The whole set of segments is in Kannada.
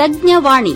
ತಜ್ಞವಾಣಿ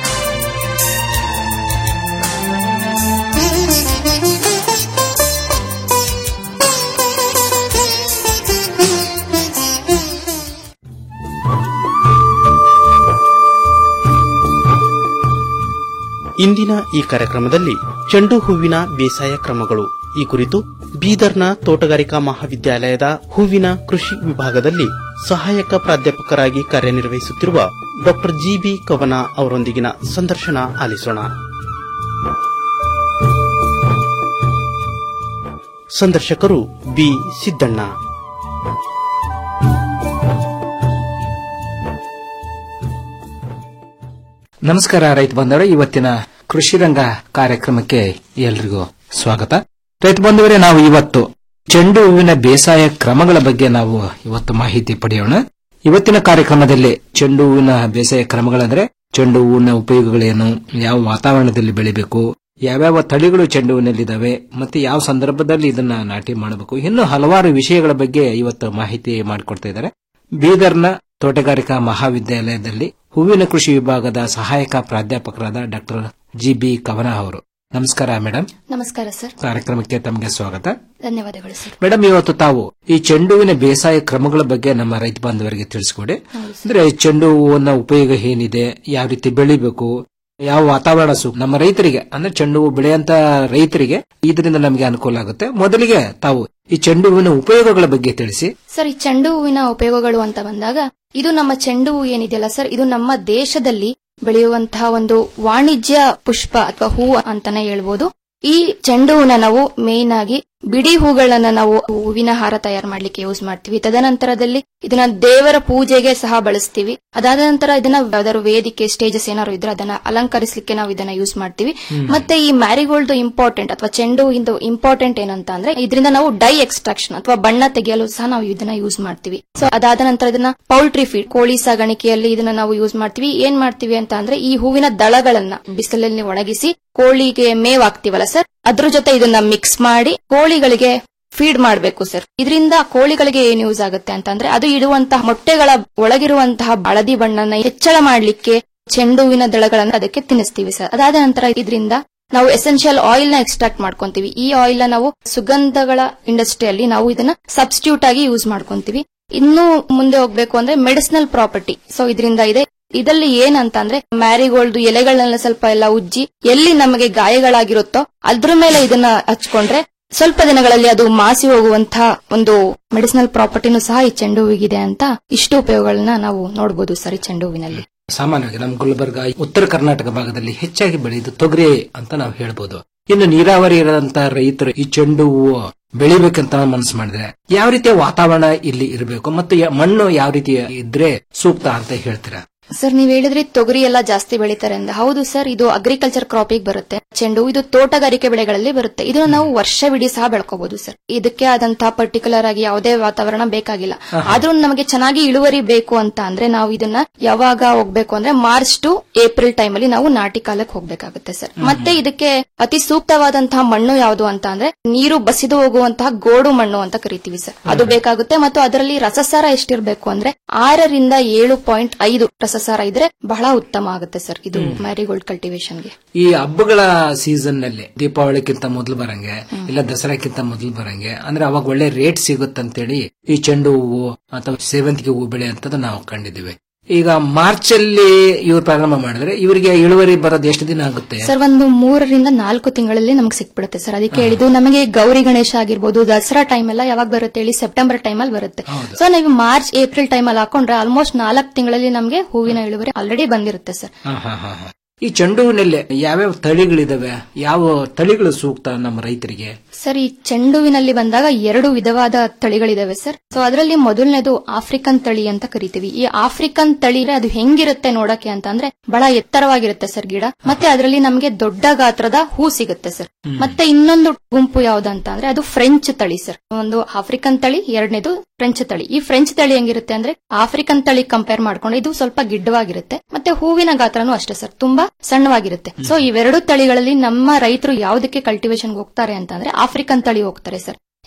ಇಂದಿನ ಈ ಕಾರ್ಯಕ್ರಮದಲ್ಲಿ ಚೆಂಡು ಹೂವಿನ ಬೇಸಾಯ ಕ್ರಮಗಳು ಈ ಕುರಿತು ಬೀದರ್ನ ತೋಟಗಾರಿಕಾ ಮಹಾವಿದ್ಯಾಲಯದ ಹೂವಿನ ಕೃಷಿ ವಿಭಾಗದಲ್ಲಿ ಸಹಾಯಕ ಪ್ರಾಧ್ಯಾಪಕರಾಗಿ ಕಾರ್ಯನಿರ್ವಹಿಸುತ್ತಿರುವ ಡಾ ಜಿಬಿ ಕವನ ಅವರೊಂದಿಗಿನ ಸಂದರ್ಶನ ಆಲಿಸೋಣ ಸಂದರ್ಶಕರು ಬಿ ಸಿದ್ದಣ್ಣ ನಮಸ್ಕಾರ ರೈತ ಬಂಧುವರೇ ಇವತ್ತಿನ ಕೃಷಿ ರಂಗ ಕಾರ್ಯಕ್ರಮಕ್ಕೆ ಎಲ್ರಿಗೂ ಸ್ವಾಗತ ರೈತ ಬಂಧುವರೇ ನಾವು ಇವತ್ತು ಚೆಂಡು ಹೂವಿನ ಬೇಸಾಯ ಕ್ರಮಗಳ ಬಗ್ಗೆ ನಾವು ಇವತ್ತು ಮಾಹಿತಿ ಪಡೆಯೋಣ ಇವತ್ತಿನ ಕಾರ್ಯಕ್ರಮದಲ್ಲಿ ಚೆಂಡು ಹೂವಿನ ಬೇಸಾಯ ಕ್ರಮಗಳಂದ್ರೆ ಚೆಂಡು ಹೂವಿನ ಉಪಯೋಗಗಳೇನು ಯಾವ ವಾತಾವರಣದಲ್ಲಿ ಬೆಳಿಬೇಕು ಯಾವ್ಯಾವ ತಳಿಗಳು ಚೆಂಡು ಹೂವಿನಲ್ಲಿದ್ದಾವೆ ಮತ್ತೆ ಯಾವ ಸಂದರ್ಭದಲ್ಲಿ ಇದನ್ನ ನಾಟಿ ಮಾಡಬೇಕು ಇನ್ನು ಹಲವಾರು ವಿಷಯಗಳ ಬಗ್ಗೆ ಇವತ್ತು ಮಾಹಿತಿ ಮಾಡಿಕೊಡ್ತಾ ಇದ್ದಾರೆ ಬೀದರ್ನ ತೋಟಗಾರಿಕಾ ಮಹಾವಿದ್ಯಾಲಯದಲ್ಲಿ ಹೂವಿನ ಕೃಷಿ ವಿಭಾಗದ ಸಹಾಯಕ ಪ್ರಾಧ್ಯಾಪಕರಾದ ಡಾಕ್ಟರ್ ಜಿ ಬಿ ಕವನ ಅವರು ನಮಸ್ಕಾರ ಮೇಡಮ್ ನಮಸ್ಕಾರ ಸರ್ ಕಾರ್ಯಕ್ರಮಕ್ಕೆ ತಮಗೆ ಸ್ವಾಗತ ಧನ್ಯವಾದಗಳು ಸರ್ ಮೇಡಮ್ ಇವತ್ತು ತಾವು ಈ ಚೆಂಡು ಹೂವಿನ ಬೇಸಾಯ ಕ್ರಮಗಳ ಬಗ್ಗೆ ನಮ್ಮ ರೈತ ಬಾಂಧವರಿಗೆ ತಿಳಿಸ್ಕೊಡಿ ಅಂದ್ರೆ ಚೆಂಡು ಹೂವಿನ ಉಪಯೋಗ ಏನಿದೆ ಯಾವ ರೀತಿ ಬೆಳಿಬೇಕು ಯಾವ ವಾತಾವರಣ ಸೂಕ್ತ ನಮ್ಮ ರೈತರಿಗೆ ಅಂದ್ರೆ ಚೆಂಡು ಹೂವು ಬೆಳೆಯಂತ ರೈತರಿಗೆ ಇದರಿಂದ ನಮಗೆ ಅನುಕೂಲ ಆಗುತ್ತೆ ಮೊದಲಿಗೆ ತಾವು ಈ ಚೆಂಡು ಹೂವಿನ ಉಪಯೋಗಗಳ ಬಗ್ಗೆ ತಿಳಿಸಿ ಸರ್ ಈ ಚೆಂಡು ಹೂವಿನ ಉಪಯೋಗಗಳು ಅಂತ ಬಂದಾಗ ಇದು ನಮ್ಮ ಚೆಂಡು ಹೂವು ಏನಿದೆಯಲ್ಲ ಸರ್ ಇದು ನಮ್ಮ ದೇಶದಲ್ಲಿ ಬೆಳೆಯುವಂತಹ ಒಂದು ವಾಣಿಜ್ಯ ಪುಷ್ಪ ಅಥವಾ ಹೂವು ಅಂತಾನೆ ಹೇಳ್ಬೋದು ಈ ಚೆಂಡು ಹೂವನ್ನ ನಾವು ಮೇನ್ ಆಗಿ ಬಿಡಿ ಹೂಗಳನ್ನ ನಾವು ಹೂವಿನ ಹಾರ ತಯಾರು ಮಾಡ್ಲಿಕ್ಕೆ ಯೂಸ್ ಮಾಡ್ತೀವಿ ತದನಂತರದಲ್ಲಿ ಇದನ್ನ ದೇವರ ಪೂಜೆಗೆ ಸಹ ಬಳಸ್ತೀವಿ ಅದಾದ ನಂತರ ಇದನ್ನ ಯಾವ್ದಾದ್ರು ವೇದಿಕೆ ಸ್ಟೇಜಸ್ ಏನಾದ್ರು ಇದ್ರೆ ಅದನ್ನ ಅಲಂಕರಿಸಲಿಕ್ಕೆ ನಾವು ಇದನ್ನ ಯೂಸ್ ಮಾಡ್ತೀವಿ ಮತ್ತೆ ಈ ಮ್ಯಾರಿಗೋಲ್ಡ್ ಇಂಪಾರ್ಟೆಂಟ್ ಅಥವಾ ಚೆಂಡು ಹೂವಿಂದು ಇಂಪಾರ್ಟೆಂಟ್ ಏನಂತ ಅಂದ್ರೆ ಇದರಿಂದ ನಾವು ಡೈ ಎಕ್ಸ್ಟ್ರಾಕ್ಷನ್ ಅಥವಾ ಬಣ್ಣ ತೆಗೆಯಲು ಸಹ ನಾವು ಇದನ್ನ ಯೂಸ್ ಮಾಡ್ತೀವಿ ಸೊ ಅದಾದ ನಂತರ ಇದನ್ನ ಪೌಲ್ಟ್ರಿ ಫೀಡ್ ಕೋಳಿ ಸಾಗಾಣಿಕೆಯಲ್ಲಿ ಇದನ್ನ ನಾವು ಯೂಸ್ ಮಾಡ್ತೀವಿ ಏನ್ ಮಾಡ್ತೀವಿ ಅಂತ ಅಂದ್ರೆ ಈ ಹೂವಿನ ದಳಗಳನ್ನ ಬಿಸಿಲಲ್ಲಿ ಒಣಗಿಸಿ ಕೋಳಿಗೆ ಮೇವ್ ಹಾಕ್ತಿವಲ್ಲ ಸರ್ ಅದ್ರ ಜೊತೆ ಇದನ್ನ ಮಿಕ್ಸ್ ಮಾಡಿ ಕೋಳಿಗಳಿಗೆ ಫೀಡ್ ಮಾಡಬೇಕು ಸರ್ ಇದರಿಂದ ಕೋಳಿಗಳಿಗೆ ಏನ್ ಯೂಸ್ ಆಗುತ್ತೆ ಅಂತಂದ್ರೆ ಅದು ಇಡುವಂತಹ ಮೊಟ್ಟೆಗಳ ಒಳಗಿರುವಂತಹ ಹಳದಿ ಬಣ್ಣನ ಹೆಚ್ಚಳ ಮಾಡ್ಲಿಕ್ಕೆ ಚೆಂಡು ಹೂವಿನ ದಳಗಳನ್ನ ಅದಕ್ಕೆ ತಿನ್ನಿಸ್ತೀವಿ ಸರ್ ಅದಾದ ನಂತರ ಇದರಿಂದ ನಾವು ಎಸೆನ್ಷಿಯಲ್ ಆಯಿಲ್ ನ ಎಕ್ಸ್ಟ್ರಾಕ್ಟ್ ಮಾಡ್ಕೊಂತೀವಿ ಈ ಆಯಿಲ್ ನ ನಾವು ಸುಗಂಧಗಳ ಇಂಡಸ್ಟ್ರಿಯಲ್ಲಿ ನಾವು ಇದನ್ನ ಸಬ್ಸ್ಟಿಟ್ಯೂಟ್ ಆಗಿ ಯೂಸ್ ಮಾಡ್ಕೊಂತೀವಿ ಇನ್ನು ಮುಂದೆ ಹೋಗ್ಬೇಕು ಅಂದ್ರೆ ಮೆಡಿಸಿನಲ್ ಪ್ರಾಪರ್ಟಿ ಸೊ ಇದರಿಂದ ಇದೆ ಇದರಲ್ಲಿ ಏನಂತ ಅಂದ್ರೆ ಮ್ಯಾರಿಗೋಲ್ಡ್ ಎಲೆಗಳನ್ನೆಲ್ಲ ಸ್ವಲ್ಪ ಎಲ್ಲ ಉಜ್ಜಿ ಎಲ್ಲಿ ನಮಗೆ ಗಾಯಗಳಾಗಿರುತ್ತೋ ಅದ್ರ ಮೇಲೆ ಇದನ್ನ ಹಚ್ಕೊಂಡ್ರೆ ಸ್ವಲ್ಪ ದಿನಗಳಲ್ಲಿ ಅದು ಮಾಸಿ ಹೋಗುವಂತಹ ಒಂದು ಮೆಡಿಸಿನಲ್ ಪ್ರಾಪರ್ಟಿನೂ ಸಹ ಈ ಚೆಂಡು ಹೂವಿಗಿದೆ ಅಂತ ಇಷ್ಟು ಉಪಯೋಗಗಳನ್ನ ನಾವು ನೋಡಬಹುದು ಸರ್ ಈ ಚೆಂಡು ಹೂವಿನಲ್ಲಿ ಸಾಮಾನ್ಯವಾಗಿ ನಮ್ಮ ಗುಲ್ಬರ್ಗ ಉತ್ತರ ಕರ್ನಾಟಕ ಭಾಗದಲ್ಲಿ ಹೆಚ್ಚಾಗಿ ಬೆಳೆಯುವುದು ತೊಗರಿ ಅಂತ ನಾವು ಹೇಳ್ಬೋದು ಇನ್ನು ನೀರಾವರಿ ಇರದಂತ ರೈತರು ಈ ಚೆಂಡು ಹೂವು ಬೆಳಿಬೇಕಂತ ಮನಸ್ಸು ಮಾಡಿದ್ರೆ ಯಾವ ರೀತಿಯ ವಾತಾವರಣ ಇಲ್ಲಿ ಇರಬೇಕು ಮತ್ತು ಯ- ಮಣ್ಣು ಯಾವ ರೀತಿ ಇದ್ರೆ ಸೂಕ್ತ ಅಂತ ಹೇಳ್ತೀರಾ ಸರ್ ನೀವ್ ಹೇಳಿದ್ರಿ ತೊಗರಿ ಎಲ್ಲ ಜಾಸ್ತಿ ಬೆಳಿತಾರೆ ಅಂತ ಹೌದು ಸರ್ ಇದು ಅಗ್ರಿಕಲ್ಚರ್ ಕ್ರಾಪಿಗೆ ಬರುತ್ತೆ ಚೆಂಡು ಇದು ತೋಟಗಾರಿಕೆ ಬೆಳೆಗಳಲ್ಲಿ ಬರುತ್ತೆ ಇದನ್ನ ನಾವು ವರ್ಷವಿಡೀ ಸಹ ಬೆಳ್ಕೋಬಹುದು ಸರ್ ಇದಕ್ಕೆ ಆದಂತಹ ಪರ್ಟಿಕ್ಯುಲರ್ ಆಗಿ ಯಾವುದೇ ವಾತಾವರಣ ಬೇಕಾಗಿಲ್ಲ ಆದ್ರೂ ನಮಗೆ ಚೆನ್ನಾಗಿ ಇಳುವರಿ ಬೇಕು ಅಂತ ಅಂದ್ರೆ ನಾವು ಇದನ್ನ ಯಾವಾಗ ಹೋಗ್ಬೇಕು ಅಂದ್ರೆ ಮಾರ್ಚ್ ಟು ಏಪ್ರಿಲ್ ಟೈಮ್ ಅಲ್ಲಿ ನಾವು ನಾಟಿ ಕಾಲಕ್ಕೆ ಹೋಗ್ಬೇಕಾಗುತ್ತೆ ಸರ್ ಮತ್ತೆ ಇದಕ್ಕೆ ಅತಿ ಸೂಕ್ತವಾದಂತಹ ಮಣ್ಣು ಯಾವುದು ಅಂತ ಅಂದ್ರೆ ನೀರು ಬಸಿದು ಹೋಗುವಂತಹ ಗೋಡು ಮಣ್ಣು ಅಂತ ಕರಿತೀವಿ ಸರ್ ಅದು ಬೇಕಾಗುತ್ತೆ ಮತ್ತು ಅದರಲ್ಲಿ ರಸಸಾರ ಎಷ್ಟಿರ್ಬೇಕು ಅಂದ್ರೆ ಆರರಿಂದ ಏಳು ಪಾಯಿಂಟ್ ಐದು ರಸಸಾರ ಇದ್ರೆ ಬಹಳ ಉತ್ತಮ ಆಗುತ್ತೆ ಸರ್ ಇದು ಮ್ಯಾರಿಗೋಲ್ಡ್ ಕಲ್ಟಿವೇಶನ್ಗೆ ಈ ಹಬ್ಬಗಳ ಸೀಸನ್ ನಲ್ಲಿ ದೀಪಾವಳಿಕ್ಕಿಂತ ಮೊದಲು ಬರಂಗೆ ಇಲ್ಲ ದಸರಾಕ್ಕಿಂತ ಮೊದಲು ಬರಂಗೆ ಅಂದ್ರೆ ಅವಾಗ ಒಳ್ಳೆ ರೇಟ್ ಸಿಗುತ್ತಂತೇಳಿ ಈ ಚೆಂಡು ಹೂವು ಅಥವಾ ಸೇವಂತಿಗೆ ಹೂವು ಬೆಳೆ ಅಂತದ್ದು ನಾವು ಕಂಡಿದ್ದೀವಿ ಈಗ ಮಾರ್ಚ್ ಅಲ್ಲಿ ಇವ್ರು ಪ್ರಾರಂಭ ಮಾಡಿದ್ರೆ ಇವರಿಗೆ ಇಳುವರಿ ಬರೋದು ಎಷ್ಟು ದಿನ ಆಗುತ್ತೆ ಸರ್ ಒಂದು ಮೂರರಿಂದ ನಾಲ್ಕು ತಿಂಗಳಲ್ಲಿ ನಮ್ಗೆ ಸಿಕ್ಬಿಡುತ್ತೆ ಸರ್ ಅದಕ್ಕೆ ಹೇಳಿದ್ದು ನಮಗೆ ಗೌರಿ ಗಣೇಶ ಆಗಿರ್ಬೋದು ದಸರಾ ಟೈಮ್ ಎಲ್ಲ ಯಾವಾಗ ಬರುತ್ತೆ ಹೇಳಿ ಸೆಪ್ಟೆಂಬರ್ ಟೈಮ್ ಅಲ್ಲಿ ಬರುತ್ತೆ ಸೊ ನೀವು ಮಾರ್ಚ್ ಏಪ್ರಿಲ್ ಟೈಮ್ ಅಲ್ಲಿ ಹಾಕೊಂಡ್ರೆ ಆಲ್ಮೋಸ್ಟ್ ನಾಲ್ಕು ತಿಂಗಳಲ್ಲಿ ನಮಗೆ ಹೂವಿನ ಇಳುವರಿ ಆಲ್ರೆಡಿ ಬಂದಿರುತ್ತೆ ಸರ್ ಹಾ, ಹಾ, ಹಾ, ಹಾ. ಈ ಚೆಂಡು ಹೂವಿನಲ್ಲಿ ಯಾವ್ಯಾವ ತಳಿಗಳಿದಾವೆ ಯಾವ ತಳಿಗಳು ಸೂಕ್ತ ನಮ್ಮ ರೈತರಿಗೆ ಸರ್ ಈ ಚೆಂಡುವಿನಲ್ಲಿ ಬಂದಾಗ ಎರಡು ವಿಧವಾದ ತಳಿಗಳಿದಾವೆ ಸರ್ ಸೊ ಅದರಲ್ಲಿ ಮೊದಲನೇದು ಆಫ್ರಿಕನ್ ತಳಿ ಅಂತ ಕರಿತೀವಿ ಈ ಆಫ್ರಿಕನ್ ತಳಿ ಅದು ಹೆಂಗಿರುತ್ತೆ ನೋಡಕ್ಕೆ ಅಂತ ಅಂದ್ರೆ ಬಹಳ ಎತ್ತರವಾಗಿರುತ್ತೆ ಸರ್ ಗಿಡ ಮತ್ತೆ ಅದರಲ್ಲಿ ನಮಗೆ ದೊಡ್ಡ ಗಾತ್ರದ ಹೂ ಸಿಗುತ್ತೆ ಸರ್ ಮತ್ತೆ ಇನ್ನೊಂದು ಗುಂಪು ಯಾವ್ದಂತ ಅಂದ್ರೆ ಅದು ಫ್ರೆಂಚ್ ತಳಿ ಸರ್ ಒಂದು ಆಫ್ರಿಕನ್ ತಳಿ ಎರಡನೇದು ಫ್ರೆಂಚ್ ತಳಿ ಈ ಫ್ರೆಂಚ್ ತಳಿ ಹೆಂಗಿರುತ್ತೆ ಅಂದ್ರೆ ಆಫ್ರಿಕನ್ ತಳಿ ಕಂಪೇರ್ ಮಾಡ್ಕೊಂಡ್ರೆ ಇದು ಸ್ವಲ್ಪ ಗಿಡ್ಡವಾಗಿರುತ್ತೆ ಮತ್ತೆ ಹೂವಿನ ಗಾತ್ರನೂ ಅಷ್ಟೇ ಸರ್ ತುಂಬಾ ಸಣ್ಣವಾಗಿರುತ್ತೆ ಸೊ ಇವೆರಡು ತಳಿಗಳಲ್ಲಿ ನಮ್ಮ ರೈತರು ಯಾವ್ದಕ್ಕೆ ಕಲ್ಟಿವೇಶನ್ ಹೋಗ್ತಾರೆ ಅಂತ ಅಂದ್ರೆ ಆಫ್ರಿಕನ್ ತಳಿ ಹೋಗ್ತಾರೆ ಸರ್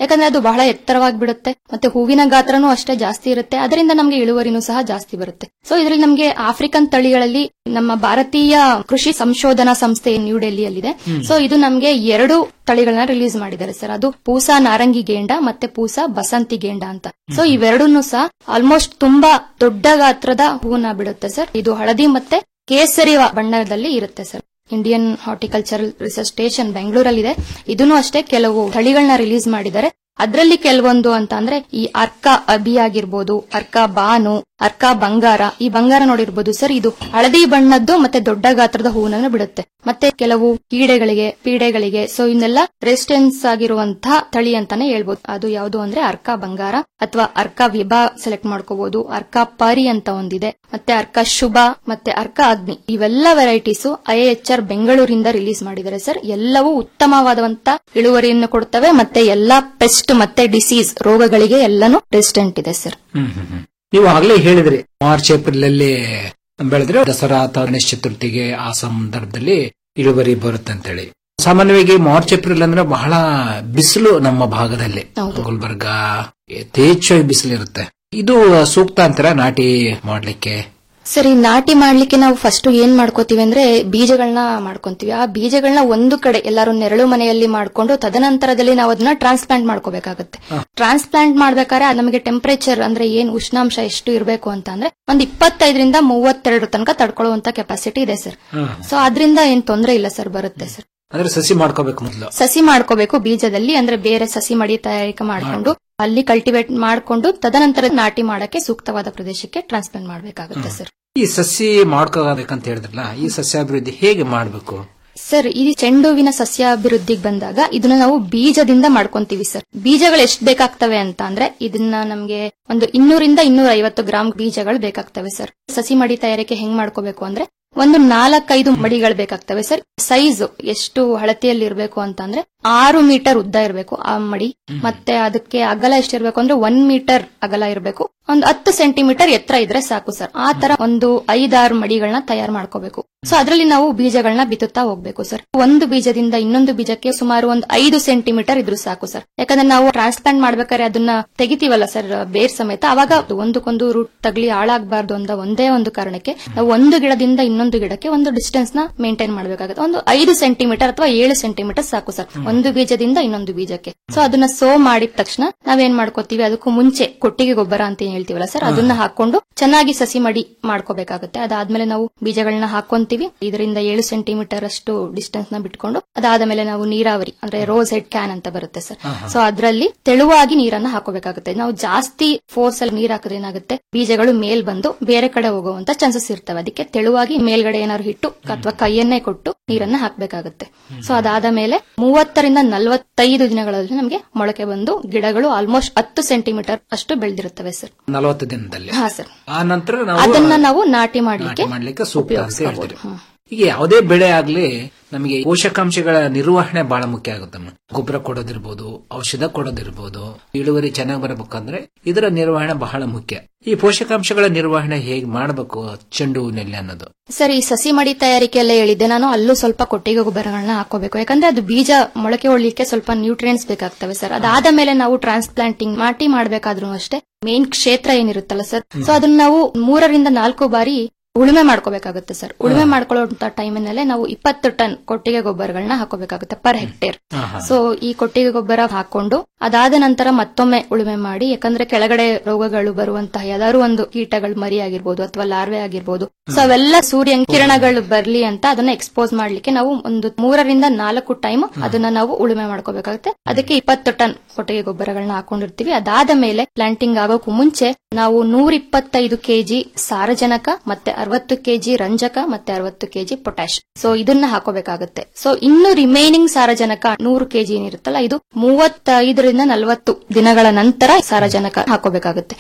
ಯಾಕಂದ್ರೆ ಅದು ಬಹಳ ಎತ್ತರವಾಗಿ ಬಿಡುತ್ತೆ ಮತ್ತೆ ಹೂವಿನ ಗಾತ್ರನೂ ಅಷ್ಟೇ ಜಾಸ್ತಿ ಇರುತ್ತೆ ಅದರಿಂದ ನಮಗೆ ಇಳುವರಿನೂ ಸಹ ಜಾಸ್ತಿ ಬರುತ್ತೆ ಸೊ ಇದರಲ್ಲಿ ನಮಗೆ ಆಫ್ರಿಕನ್ ತಳಿಗಳಲ್ಲಿ ನಮ್ಮ ಭಾರತೀಯ ಕೃಷಿ ಸಂಶೋಧನಾ ಸಂಸ್ಥೆ ನ್ಯೂ ಡೆಲ್ಲಿಯಲ್ಲಿದೆ ಸೊ ಇದು ನಮಗೆ ಎರಡು ತಳಿಗಳನ್ನ ರಿಲೀಸ್ ಮಾಡಿದ್ದಾರೆ ಸರ್ ಅದು ಪೂಸಾ ನಾರಂಗಿ ಗೇಂಡ ಮತ್ತೆ ಪೂಸಾ ಬಸಂತಿ ಗೇಂಡ ಅಂತ ಸೊ ಇವೆರಡನ್ನೂ ಸಹ ಆಲ್ಮೋಸ್ಟ್ ತುಂಬಾ ದೊಡ್ಡ ಗಾತ್ರದ ಹೂವನ್ನ ಬಿಡುತ್ತೆ ಸರ್ ಇದು ಹಳದಿ ಮತ್ತೆ ಕೇಸರಿ ಬಣ್ಣದಲ್ಲಿ ಇರುತ್ತೆ sir Indian horticultural research station ಬೆಂಗಳೂರಲ್ಲಿದೆ ಇದನ್ನು ಅಷ್ಟೇ ಕೆಲವು ತಳಿಗಳನ್ನ ರಿಲೀಸ್ ಮಾಡಿದ್ದಾರೆ ಅದರಲ್ಲಿ ಕೆಲವೊಂದು ಅಂತ ಅಂದ್ರೆ ಈ ಅರ್ಕ ಅಬಿ ಆಗಿರ್ಬೋದು ಅರ್ಕ ಬಾನು ಅರ್ಕ ಬಂಗಾರ ಈ ಬಂಗಾರ ನೋಡಿರ್ಬೋದು ಸರ್ ಇದು ಹಳದಿ ಬಣ್ಣದ್ದು ಮತ್ತೆ ದೊಡ್ಡ ಗಾತ್ರದ ಹೂವನ್ನ ಬಿಡುತ್ತೆ ಮತ್ತೆ ಕೆಲವು ಕೀಡೆಗಳಿಗೆ ಪೀಡೆಗಳಿಗೆ ಸೊ ಇನ್ನೆಲ್ಲ ರೆಸಿಸ್ಟೆನ್ಸ್ ಆಗಿರುವಂತಹ ತಳಿ ಅಂತಾನೆ ಹೇಳ್ಬೋದು ಅದು ಯಾವುದು ಅಂದ್ರೆ ಅರ್ಕ ಬಂಗಾರ ಅಥವಾ ಅರ್ಕ ವಿಭಾ ಸೆಲೆಕ್ಟ್ ಮಾಡ್ಕೋಬಹುದು ಅರ್ಕ ಪರಿ ಅಂತ ಒಂದಿದೆ ಮತ್ತೆ ಅರ್ಕ ಶುಭ ಮತ್ತೆ ಅರ್ಕ ಅಗ್ನಿ ಇವೆಲ್ಲ ವೆರೈಟೀಸ್ ಐಎಚ್ಆರ್ ಬೆಂಗಳೂರಿಂದ ರಿಲೀಸ್ ಮಾಡಿದ್ದಾರೆ ಸರ್ ಎಲ್ಲವೂ ಉತ್ತಮವಾದಂತ ಇಳುವರಿಯನ್ನು ಕೊಡ್ತವೆ ಮತ್ತೆ ಎಲ್ಲಾ ಪೆಸ್ಟ್ ಮತ್ತೆ ಡಿಸೀಸ್ ರೋಗಗಳಿಗೆ ಎಲ್ಲಾನು ರೆಸಿಸ್ಟೆಂಟ್ ಇದೆ ಸರ್ ಹ್ಮ್ ಹ್ಮ್ ಹ್ಮ್. ನೀವು ಆಗ್ಲೇ ಹೇಳಿದ್ರಿ ಮಾರ್ಚ್ ಏಪ್ರಿಲ್ ಅಲ್ಲಿ ಬೆಳೆದ್ರೆ ದಸರಾ ಅಥವಾ ಗಣೇಶ ಚತುರ್ಥಿಗೆ ಆ ಸಂದರ್ಭದಲ್ಲಿ ಇಳುವರಿ ಬರುತ್ತೆ ಅಂತೇಳಿ ಸಾಮಾನ್ಯವಾಗಿ ಮಾರ್ಚ್ ಏಪ್ರಿಲ್ ಅಂದ್ರೆ ಬಹಳ ಬಿಸಿಲು ನಮ್ಮ ಭಾಗದಲ್ಲಿ ಹೌದು. ಗುಲ್ಬರ್ಗ ಯಥೇಚ್ಛವಾಗಿ ಬಿಸಿಲು ಇರುತ್ತೆ ಇದು ಸೂಕ್ತ ಅಂತಾರ ನಾಟಿ ಮಾಡ್ಲಿಕ್ಕೆ ಸರಿ ನಾಟಿ ಮಾಡ್ಲಿಕ್ಕೆ ನಾವು ಫಸ್ಟ್ ಏನ್ ಮಾಡ್ಕೋತೀವಿ ಅಂದ್ರೆ ಬೀಜಗಳನ್ನ ಮಾಡ್ಕೊಂತೀವಿ ಆ ಬೀಜಗಳನ್ನ ಒಂದು ಕಡೆ ಎಲ್ಲರೂ ನೆರಳು ಮನೆಯಲ್ಲಿ ಮಾಡ್ಕೊಂಡು ತದನಂತರದಲ್ಲಿ ನಾವು ಅದನ್ನ ಟ್ರಾನ್ಸ್ಪ್ಲಾಂಟ್ ಮಾಡ್ಕೋಬೇಕಾಗುತ್ತೆ ಟ್ರಾನ್ಸ್ಪ್ಲಾಂಟ್ ಮಾಡ್ಬೇಕಾದ್ರೆ ಅದು ನಮಗೆ ಟೆಂಪರೇಚರ್ ಅಂದ್ರೆ ಏನ್ ಉಷ್ಣಾಂಶ ಎಷ್ಟು ಇರಬೇಕು ಅಂತ ಅಂದ್ರೆ ಒಂದ್ ಇಪ್ಪತ್ತೈದರಿಂದ ಮೂವತ್ತೆರಡು ತನಕ ತಡ್ಕೊಳ್ಳುವಂತ ಕೆಪಾಸಿಟಿ ಇದೆ ಸರ್ ಸೊ ಅದರಿಂದ ಏನ್ ತೊಂದರೆ ಇಲ್ಲ ಸರ್ ಬರುತ್ತೆ ಸರ್ ಅಂದ್ರೆ ಸಸಿ ಮಾಡ್ಕೋಬೇಕು ಮೊದಲು ಸಸಿ ಮಾಡ್ಕೋಬೇಕು ಬೀಜದಲ್ಲಿ ಅಂದ್ರೆ ಬೇರೆ ಸಸಿ ಮಡಿ ತಯಾರಿಕೆ ಮಾಡ್ಕೊಂಡು ಅಲ್ಲಿ ಕಲ್ಟಿವೇಟ್ ಮಾಡ್ಕೊಂಡು ತದನಂತರ ನಾಟಿ ಮಾಡಕ್ಕೆ ಸೂಕ್ತವಾದ ಪ್ರದೇಶಕ್ಕೆ ಟ್ರಾನ್ಸ್ಪ್ಲಾಂಟ್ ಮಾಡಬೇಕಾಗುತ್ತೆ ಸರ್ ಈ ಸಸಿ ಮಾಡ್ಕೋಬೇಕಂತ ಹೇಳಿದ್ರಲ್ಲ ಈ ಸಸ್ಯಾಭಿವೃದ್ಧಿ ಹೇಗೆ ಮಾಡ್ಬೇಕು ಸರ್ ಈ ಚೆಂಡುವಿನ ಸಸ್ಯಾಭಿವೃದ್ಧಿಗೆ ಬಂದಾಗ ಇದನ್ನ ನಾವು ಬೀಜದಿಂದ ಮಾಡ್ಕೊಂತೀವಿ ಸರ್ ಬೀಜಗಳು ಎಷ್ಟು ಬೇಕಾಗ್ತವೆ ಅಂತ ಅಂದ್ರೆ ಇದನ್ನ ನಮ್ಗೆ ಒಂದು ಇನ್ನೂರಿಂದ ಇನ್ನೂರ ಐವತ್ತು ಗ್ರಾಮ್ ಬೀಜಗಳು ಬೇಕಾಗ್ತವೆ ಸರ್ ಸಸಿ ಮಡಿ ತಯಾರಿಕೆ ಹೆಂಗ್ ಮಾಡ್ಕೋಬೇಕು ಅಂದ್ರೆ ಒಂದು ನಾಲ್ಕೈದು ಮಡಿಗಳು ಬೇಕಾಗ್ತವೆ ಸರ್ ಸೈಜ್ ಎಷ್ಟು ಅಳತೆಯಲ್ಲಿ ಇರಬೇಕು ಅಂತ ಅಂದ್ರೆ ಆರು ಮೀಟರ್ ಉದ್ದ ಇರಬೇಕು ಆ ಮಡಿ ಮತ್ತೆ ಅದಕ್ಕೆ ಅಗಲ ಎಷ್ಟಿರ್ಬೇಕು ಅಂದ್ರೆ ಒನ್ ಮೀಟರ್ ಅಗಲ ಇರಬೇಕು ಒಂದು ಹತ್ತು ಸೆಂಟಿಮೀಟರ್ ಎತ್ತರ ಇದ್ರೆ ಸಾಕು ಸರ್ ಆ ತರ ಒಂದು ಐದಾರು ಮಡಿಗಳನ್ನ ತಯಾರು ಮಾಡ್ಕೋಬೇಕು ಸೊ ಅದರಲ್ಲಿ ನಾವು ಬೀಜಗಳನ್ನ ಬಿತ್ತುತ್ತಾ ಹೋಗ್ಬೇಕು ಸರ್ ಒಂದು ಬೀಜದಿಂದ ಇನ್ನೊಂದು ಬೀಜಕ್ಕೆ ಸುಮಾರು ಒಂದು ಐದು ಸೆಂಟಿಮೀಟರ್ ಇದ್ರು ಸಾಕು ಸರ್ ಯಾಕಂದ್ರೆ ನಾವು ಟ್ರಾನ್ಸ್ಪ್ಲಾಂಟ್ ಮಾಡ್ಬೇಕಾದ್ರೆ ಅದನ್ನ ತೆಗಿತೀವಲ್ಲ ಸರ್ ಬೇರ್ ಸಮೇತ ಅವಾಗ ಒಂದಕ್ಕೊಂದು ರೂಟ್ ತಗಲಿ ಹಾಳಾಗಬಾರ್ದು ಅಂತ ಒಂದೇ ಒಂದು ಕಾರಣಕ್ಕೆ ನಾವು ಒಂದು ಗಿಡದಿಂದ ಇನ್ನೊಂದು ಗಿಡಕ್ಕೆ ಒಂದು ಡಿಸ್ಟೆನ್ಸ್ ನ ಮೇಂಟೈನ್ ಮಾಡಬೇಕಾಗುತ್ತೆ ಒಂದು ಐದು ಸೆಂಟಿಮೀಟರ್ ಅಥವಾ ಏಳು ಸೆಂಟಿಮೀಟರ್ ಸಾಕು ಸರ್ ಒಂದು ಬೀಜದಿಂದ ಇನ್ನೊಂದು ಬೀಜಕ್ಕೆ ಸೊ ಅದನ್ನ ಸೋ ಮಾಡಿದ ತಕ್ಷಣ ನಾವೇನ್ ಮಾಡ್ಕೋತೀವಿ ಅದಕ್ಕೂ ಮುಂಚೆ ಕೊಟ್ಟಿಗೆ ಗೊಬ್ಬರ ಅಂತ ಏನ್ ಹೇಳ್ತೀವಲ್ಲ ಸರ್ ಅದನ್ನ ಹಾಕೊಂಡು ಚೆನ್ನಾಗಿ ಸಸಿ ಮಡಿ ಮಾಡ್ಕೋಬೇಕಾಗುತ್ತೆ ಅದಾದ್ಮೇಲೆ ನಾವು ಬೀಜಗಳನ್ನ ಹಾಕೊಂತೀವಿ ಇದರಿಂದ ಏಳು ಸೆಂಟಿಮೀಟರ್ ಅಷ್ಟು ಡಿಸ್ಟೆನ್ಸ್ ನ ಬಿಟ್ಕೊಂಡು ಅದಾದ್ಮೇಲೆ ನಾವು ನೀರಾವರಿ ಅಂದ್ರೆ ರೋಸ್ ಹೆಡ್ ಕ್ಯಾನ್ ಅಂತ ಬರುತ್ತೆ ಸರ್ ಸೊ ಅದರಲ್ಲಿ ತೆಳುವಾಗಿ ನೀರನ್ನ ಹಾಕೋಬೇಕಾಗುತ್ತೆ ನಾವು ಜಾಸ್ತಿ ಫೋರ್ಸ್ ಅಲ್ಲಿ ನೀರ್ ಹಾಕಿದ್ರೆ ಏನಾಗುತ್ತೆ ಬೀಜಗಳು ಮೇಲ್ ಬಂದು ಬೇರೆ ಕಡೆ ಹೋಗುವಂತ ಚಾನ್ಸಸ್ ಇರ್ತವೆ ಅದಕ್ಕೆ ತೆಳುವಾಗಿ ಮೇಲ್ಗಡೆ ಏನಾದ್ರು ಹಿಟ್ಟು ಅಥವಾ ಕೈಯನ್ನೇ ಕೊಟ್ಟು ನೀರನ್ನ ಹಾಕಬೇಕಾಗುತ್ತೆ ಸೊ ಅದಾದ ಮೇಲೆ ಮೂವತ್ತರಿಂದ ನಲವತ್ತೈದು ದಿನಗಳಲ್ಲಿ ನಮಗೆ ಮೊಳಕೆ ಬಂದು ಗಿಡಗಳು ಆಲ್ಮೋಸ್ಟ್ ಹತ್ತು ಸೆಂಟಿಮೀಟರ್ ಅಷ್ಟು ಬೆಳೆದಿರುತ್ತವೆ ಸರ್ ನಲವತ್ತು ದಿನದಲ್ಲಿ ಹಾ ಸರ್ ಆ ನಂತರ ನಾವು ಅದನ್ನ ನಾವು ನಾಟಿ ಮಾಡ್ಲಿಕ್ಕೆ ನಾಟಿ ಮಾಡ್ಲಿಕ್ಕೆ ಸೂಕ್ತ ಅಂತ ಉಪಯೋಗಿಸ್ಕೋಬಹುದು ಹೇಳ್ತೀರಿ ಈಗ ಯಾವುದೇ ಬೆಳೆ ಆಗ್ಲಿ ನಮಗೆ ಪೋಷಕಾಂಶಗಳ ನಿರ್ವಹಣೆ ಬಹಳ ಮುಖ್ಯ ಆಗುತ್ತಮ್ಮ ಗೊಬ್ಬರ ಕೊಡೋದಿರ್ಬೋದು ಔಷಧ ಕೊಡೋದಿರ್ಬೋದು ಇಳುವರಿ ಚೆನ್ನಾಗಿ ಬರಬೇಕಂದ್ರೆ ಇದರ ನಿರ್ವಹಣೆ ಬಹಳ ಮುಖ್ಯ ಈ ಪೋಷಕಾಂಶಗಳ ನಿರ್ವಹಣೆ ಹೇಗೆ ಮಾಡಬೇಕು ಚೆಂಡು ಹೂವಿನಲ್ಲಿ ಅನ್ನೋದು ಸರ್ ಈ ಸಸಿ ಮಡಿ ತಯಾರಿಕೆಯಲ್ಲೇ ಹೇಳಿದ್ದೆ ನಾನು ಅಲ್ಲೂ ಸ್ವಲ್ಪ ಕೊಟ್ಟಿಗೆ ಗೊಬ್ಬರಗಳನ್ನ ಹಾಕೋಬೇಕು ಯಾಕಂದ್ರೆ ಅದು ಬೀಜ ಮೊಳಕೆ ಒಳ್ಳಿಕ್ಕೆ ಸ್ವಲ್ಪ ನ್ಯೂಟ್ರಿಯೆಂಟ್ಸ್ ಬೇಕಾಗ್ತವೆ ಸರ್ ಅದಾದ ಮೇಲೆ ನಾವು ಟ್ರಾನ್ಸ್ಪ್ಲಾಂಟಿಂಗ್ ನಾಟಿ ಮಾಡ್ಬೇಕಾದ್ರೂ ಅಷ್ಟೇ ಮೇನ್ ಕ್ಷೇತ್ರ ಏನಿರುತ್ತಲ್ಲ ಸರ್ ಸೊ ಅದನ್ನ ನಾವು ಮೂರರಿಂದ ನಾಲ್ಕು ಬಾರಿ ಉಳುಮೆ ಮಾಡ್ಕೋಬೇಕಾಗುತ್ತೆ ಸರ್ ಉಳುಮೆ ಮಾಡ್ಕೊಳ್ಳೋ ಟೈಮಿನಲ್ಲೇ ನಾವು ಇಪ್ಪತ್ತು ಟನ್ ಕೊಟ್ಟಿಗೆ ಗೊಬ್ಬರಗಳನ್ನ ಹಾಕೋಬೇಕಾಗುತ್ತೆ ಪರ್ ಹೆಕ್ಟೇರ್ ಸೊ ಈ ಕೊಟ್ಟಿಗೆ ಗೊಬ್ಬರ ಹಾಕೊಂಡು ಅದಾದ ನಂತರ ಮತ್ತೊಮ್ಮೆ ಉಳುಮೆ ಮಾಡಿ ಯಾಕಂದ್ರೆ ಕೆಳಗಡೆ ರೋಗಗಳು ಬರುವಂತಹ ಯಾವ್ದಾದ್ರು ಒಂದು ಕೀಟಗಳು ಮರಿ ಆಗಿರ್ಬೋದು ಅಥವಾ ಲಾರ್ವೆ ಆಗಿರ್ಬೋದು ಸೊ ಅವೆಲ್ಲ ಸೂರ್ಯ ಕಿರಣಗಳು ಬರ್ಲಿ ಅಂತ ಅದನ್ನ ಎಕ್ಸ್ಪೋಸ್ ಮಾಡ್ಲಿಕ್ಕೆ ನಾವು ಒಂದು ಮೂರರಿಂದ ನಾಲ್ಕು ಟೈಮ್ ಅದನ್ನ ನಾವು ಉಳುಮೆ ಮಾಡ್ಕೋಬೇಕಾಗುತ್ತೆ ಅದಕ್ಕೆ ಇಪ್ಪತ್ತು ಟನ್ ಕೊಟ್ಟಿಗೆ ಗೊಬ್ಬರಗಳನ್ನ ಹಾಕೊಂಡಿರ್ತೀವಿ ಅದಾದ ಮೇಲೆ ಪ್ಲಾಂಟಿಂಗ್ ಆಗೋಕ್ಕೂ ಮುಂಚೆ ನಾವು ನೂರ ಇಪ್ಪತ್ತೈದು ಕೆಜಿ ಸಾರಜನಕ ಮತ್ತೆ ಅರವತ್ತು ಕೆಜಿ ರಂಜಕ ಮತ್ತೆ ಅರವತ್ತು ಕೆಜಿ ಪೊಟ್ಯಾಶ್ ಸೊ ಇದನ್ನ ಹಾಕೋಬೇಕಾಗುತ್ತೆ ಸೊ ಇನ್ನು ರಿಮೈನಿಂಗ್ ಸಾರಜನಕ ನೂರು ಕೆಜಿ ಏನಿರುತ್ತಲ್ಲ ಇದು ಮೂವತ್ತೈದರಿಂದ ನಲವತ್ತು ದಿನಗಳ ನಂತರ ಸಾರಜನಕ ಹಾಕೋಬೇಕಾಗುತ್ತೆ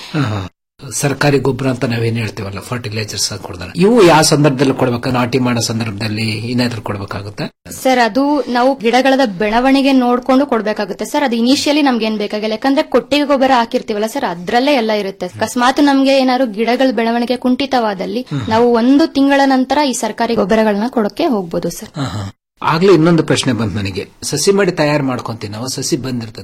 ಸರ್ಕಾರಿ ಗೊಬ್ಬರ ಅಂತ ನಾವೇನ್ ಹೇಳ್ತೀವಲ್ಲ ಫರ್ಟಿಲೈಸರ್ಸ್ ಕೊಡ್ತಾರೆ ಇವು ಯಾವ ಸಂದರ್ಭದಲ್ಲಿ ಕೊಡ್ಬೇಕು ನಾಟಿ ಮಾಡೋ ಸಂದರ್ಭದಲ್ಲಿ ಏನಾದ್ರೂ ಕೊಡ್ಬೇಕಾಗುತ್ತೆ ಸರ್ ಅದು ನಾವು ಗಿಡಗಳ ಬೆಳವಣಿಗೆ ನೋಡ್ಕೊಂಡು ಕೊಡ್ಬೇಕಾಗುತ್ತೆ ಸರ್ ಅದು ಇನಿಷಿಯಲಿ ನಮ್ಗೆ ಏನ್ ಬೇಕಾಗಿಲ್ಲ ಯಾಕಂದ್ರೆ ಕೊಟ್ಟಿಗೆ ಗೊಬ್ಬರ ಹಾಕಿರ್ತೀವಲ್ಲ ಸರ್ ಅದ್ರಲ್ಲೇ ಎಲ್ಲ ಇರುತ್ತೆ ಅಕಸ್ಮಾತ್ ನಮ್ಗೆ ಏನಾದ್ರು ಗಿಡಗಳ ಬೆಳವಣಿಗೆ ಕುಂಠಿತವಾದಲ್ಲಿ ನಾವು ಒಂದು ತಿಂಗಳ ನಂತರ ಈ ಸರ್ಕಾರಿ ಗೊಬ್ಬರಗಳನ್ನ ಕೊಡಕ್ಕೆ ಹೋಗ್ಬೋದು ಸರ್ ಆಗ್ಲೇ ಇನ್ನೊಂದು ಪ್ರಶ್ನೆ ಬಂತು ನನಗೆ ಸಸಿ ಮಾಡಿ ತಯಾರು ಮಾಡ್ಕೊಂತೀವಿ ನಾವು ಸಸಿ ಬಂದಿರ್ತತೆ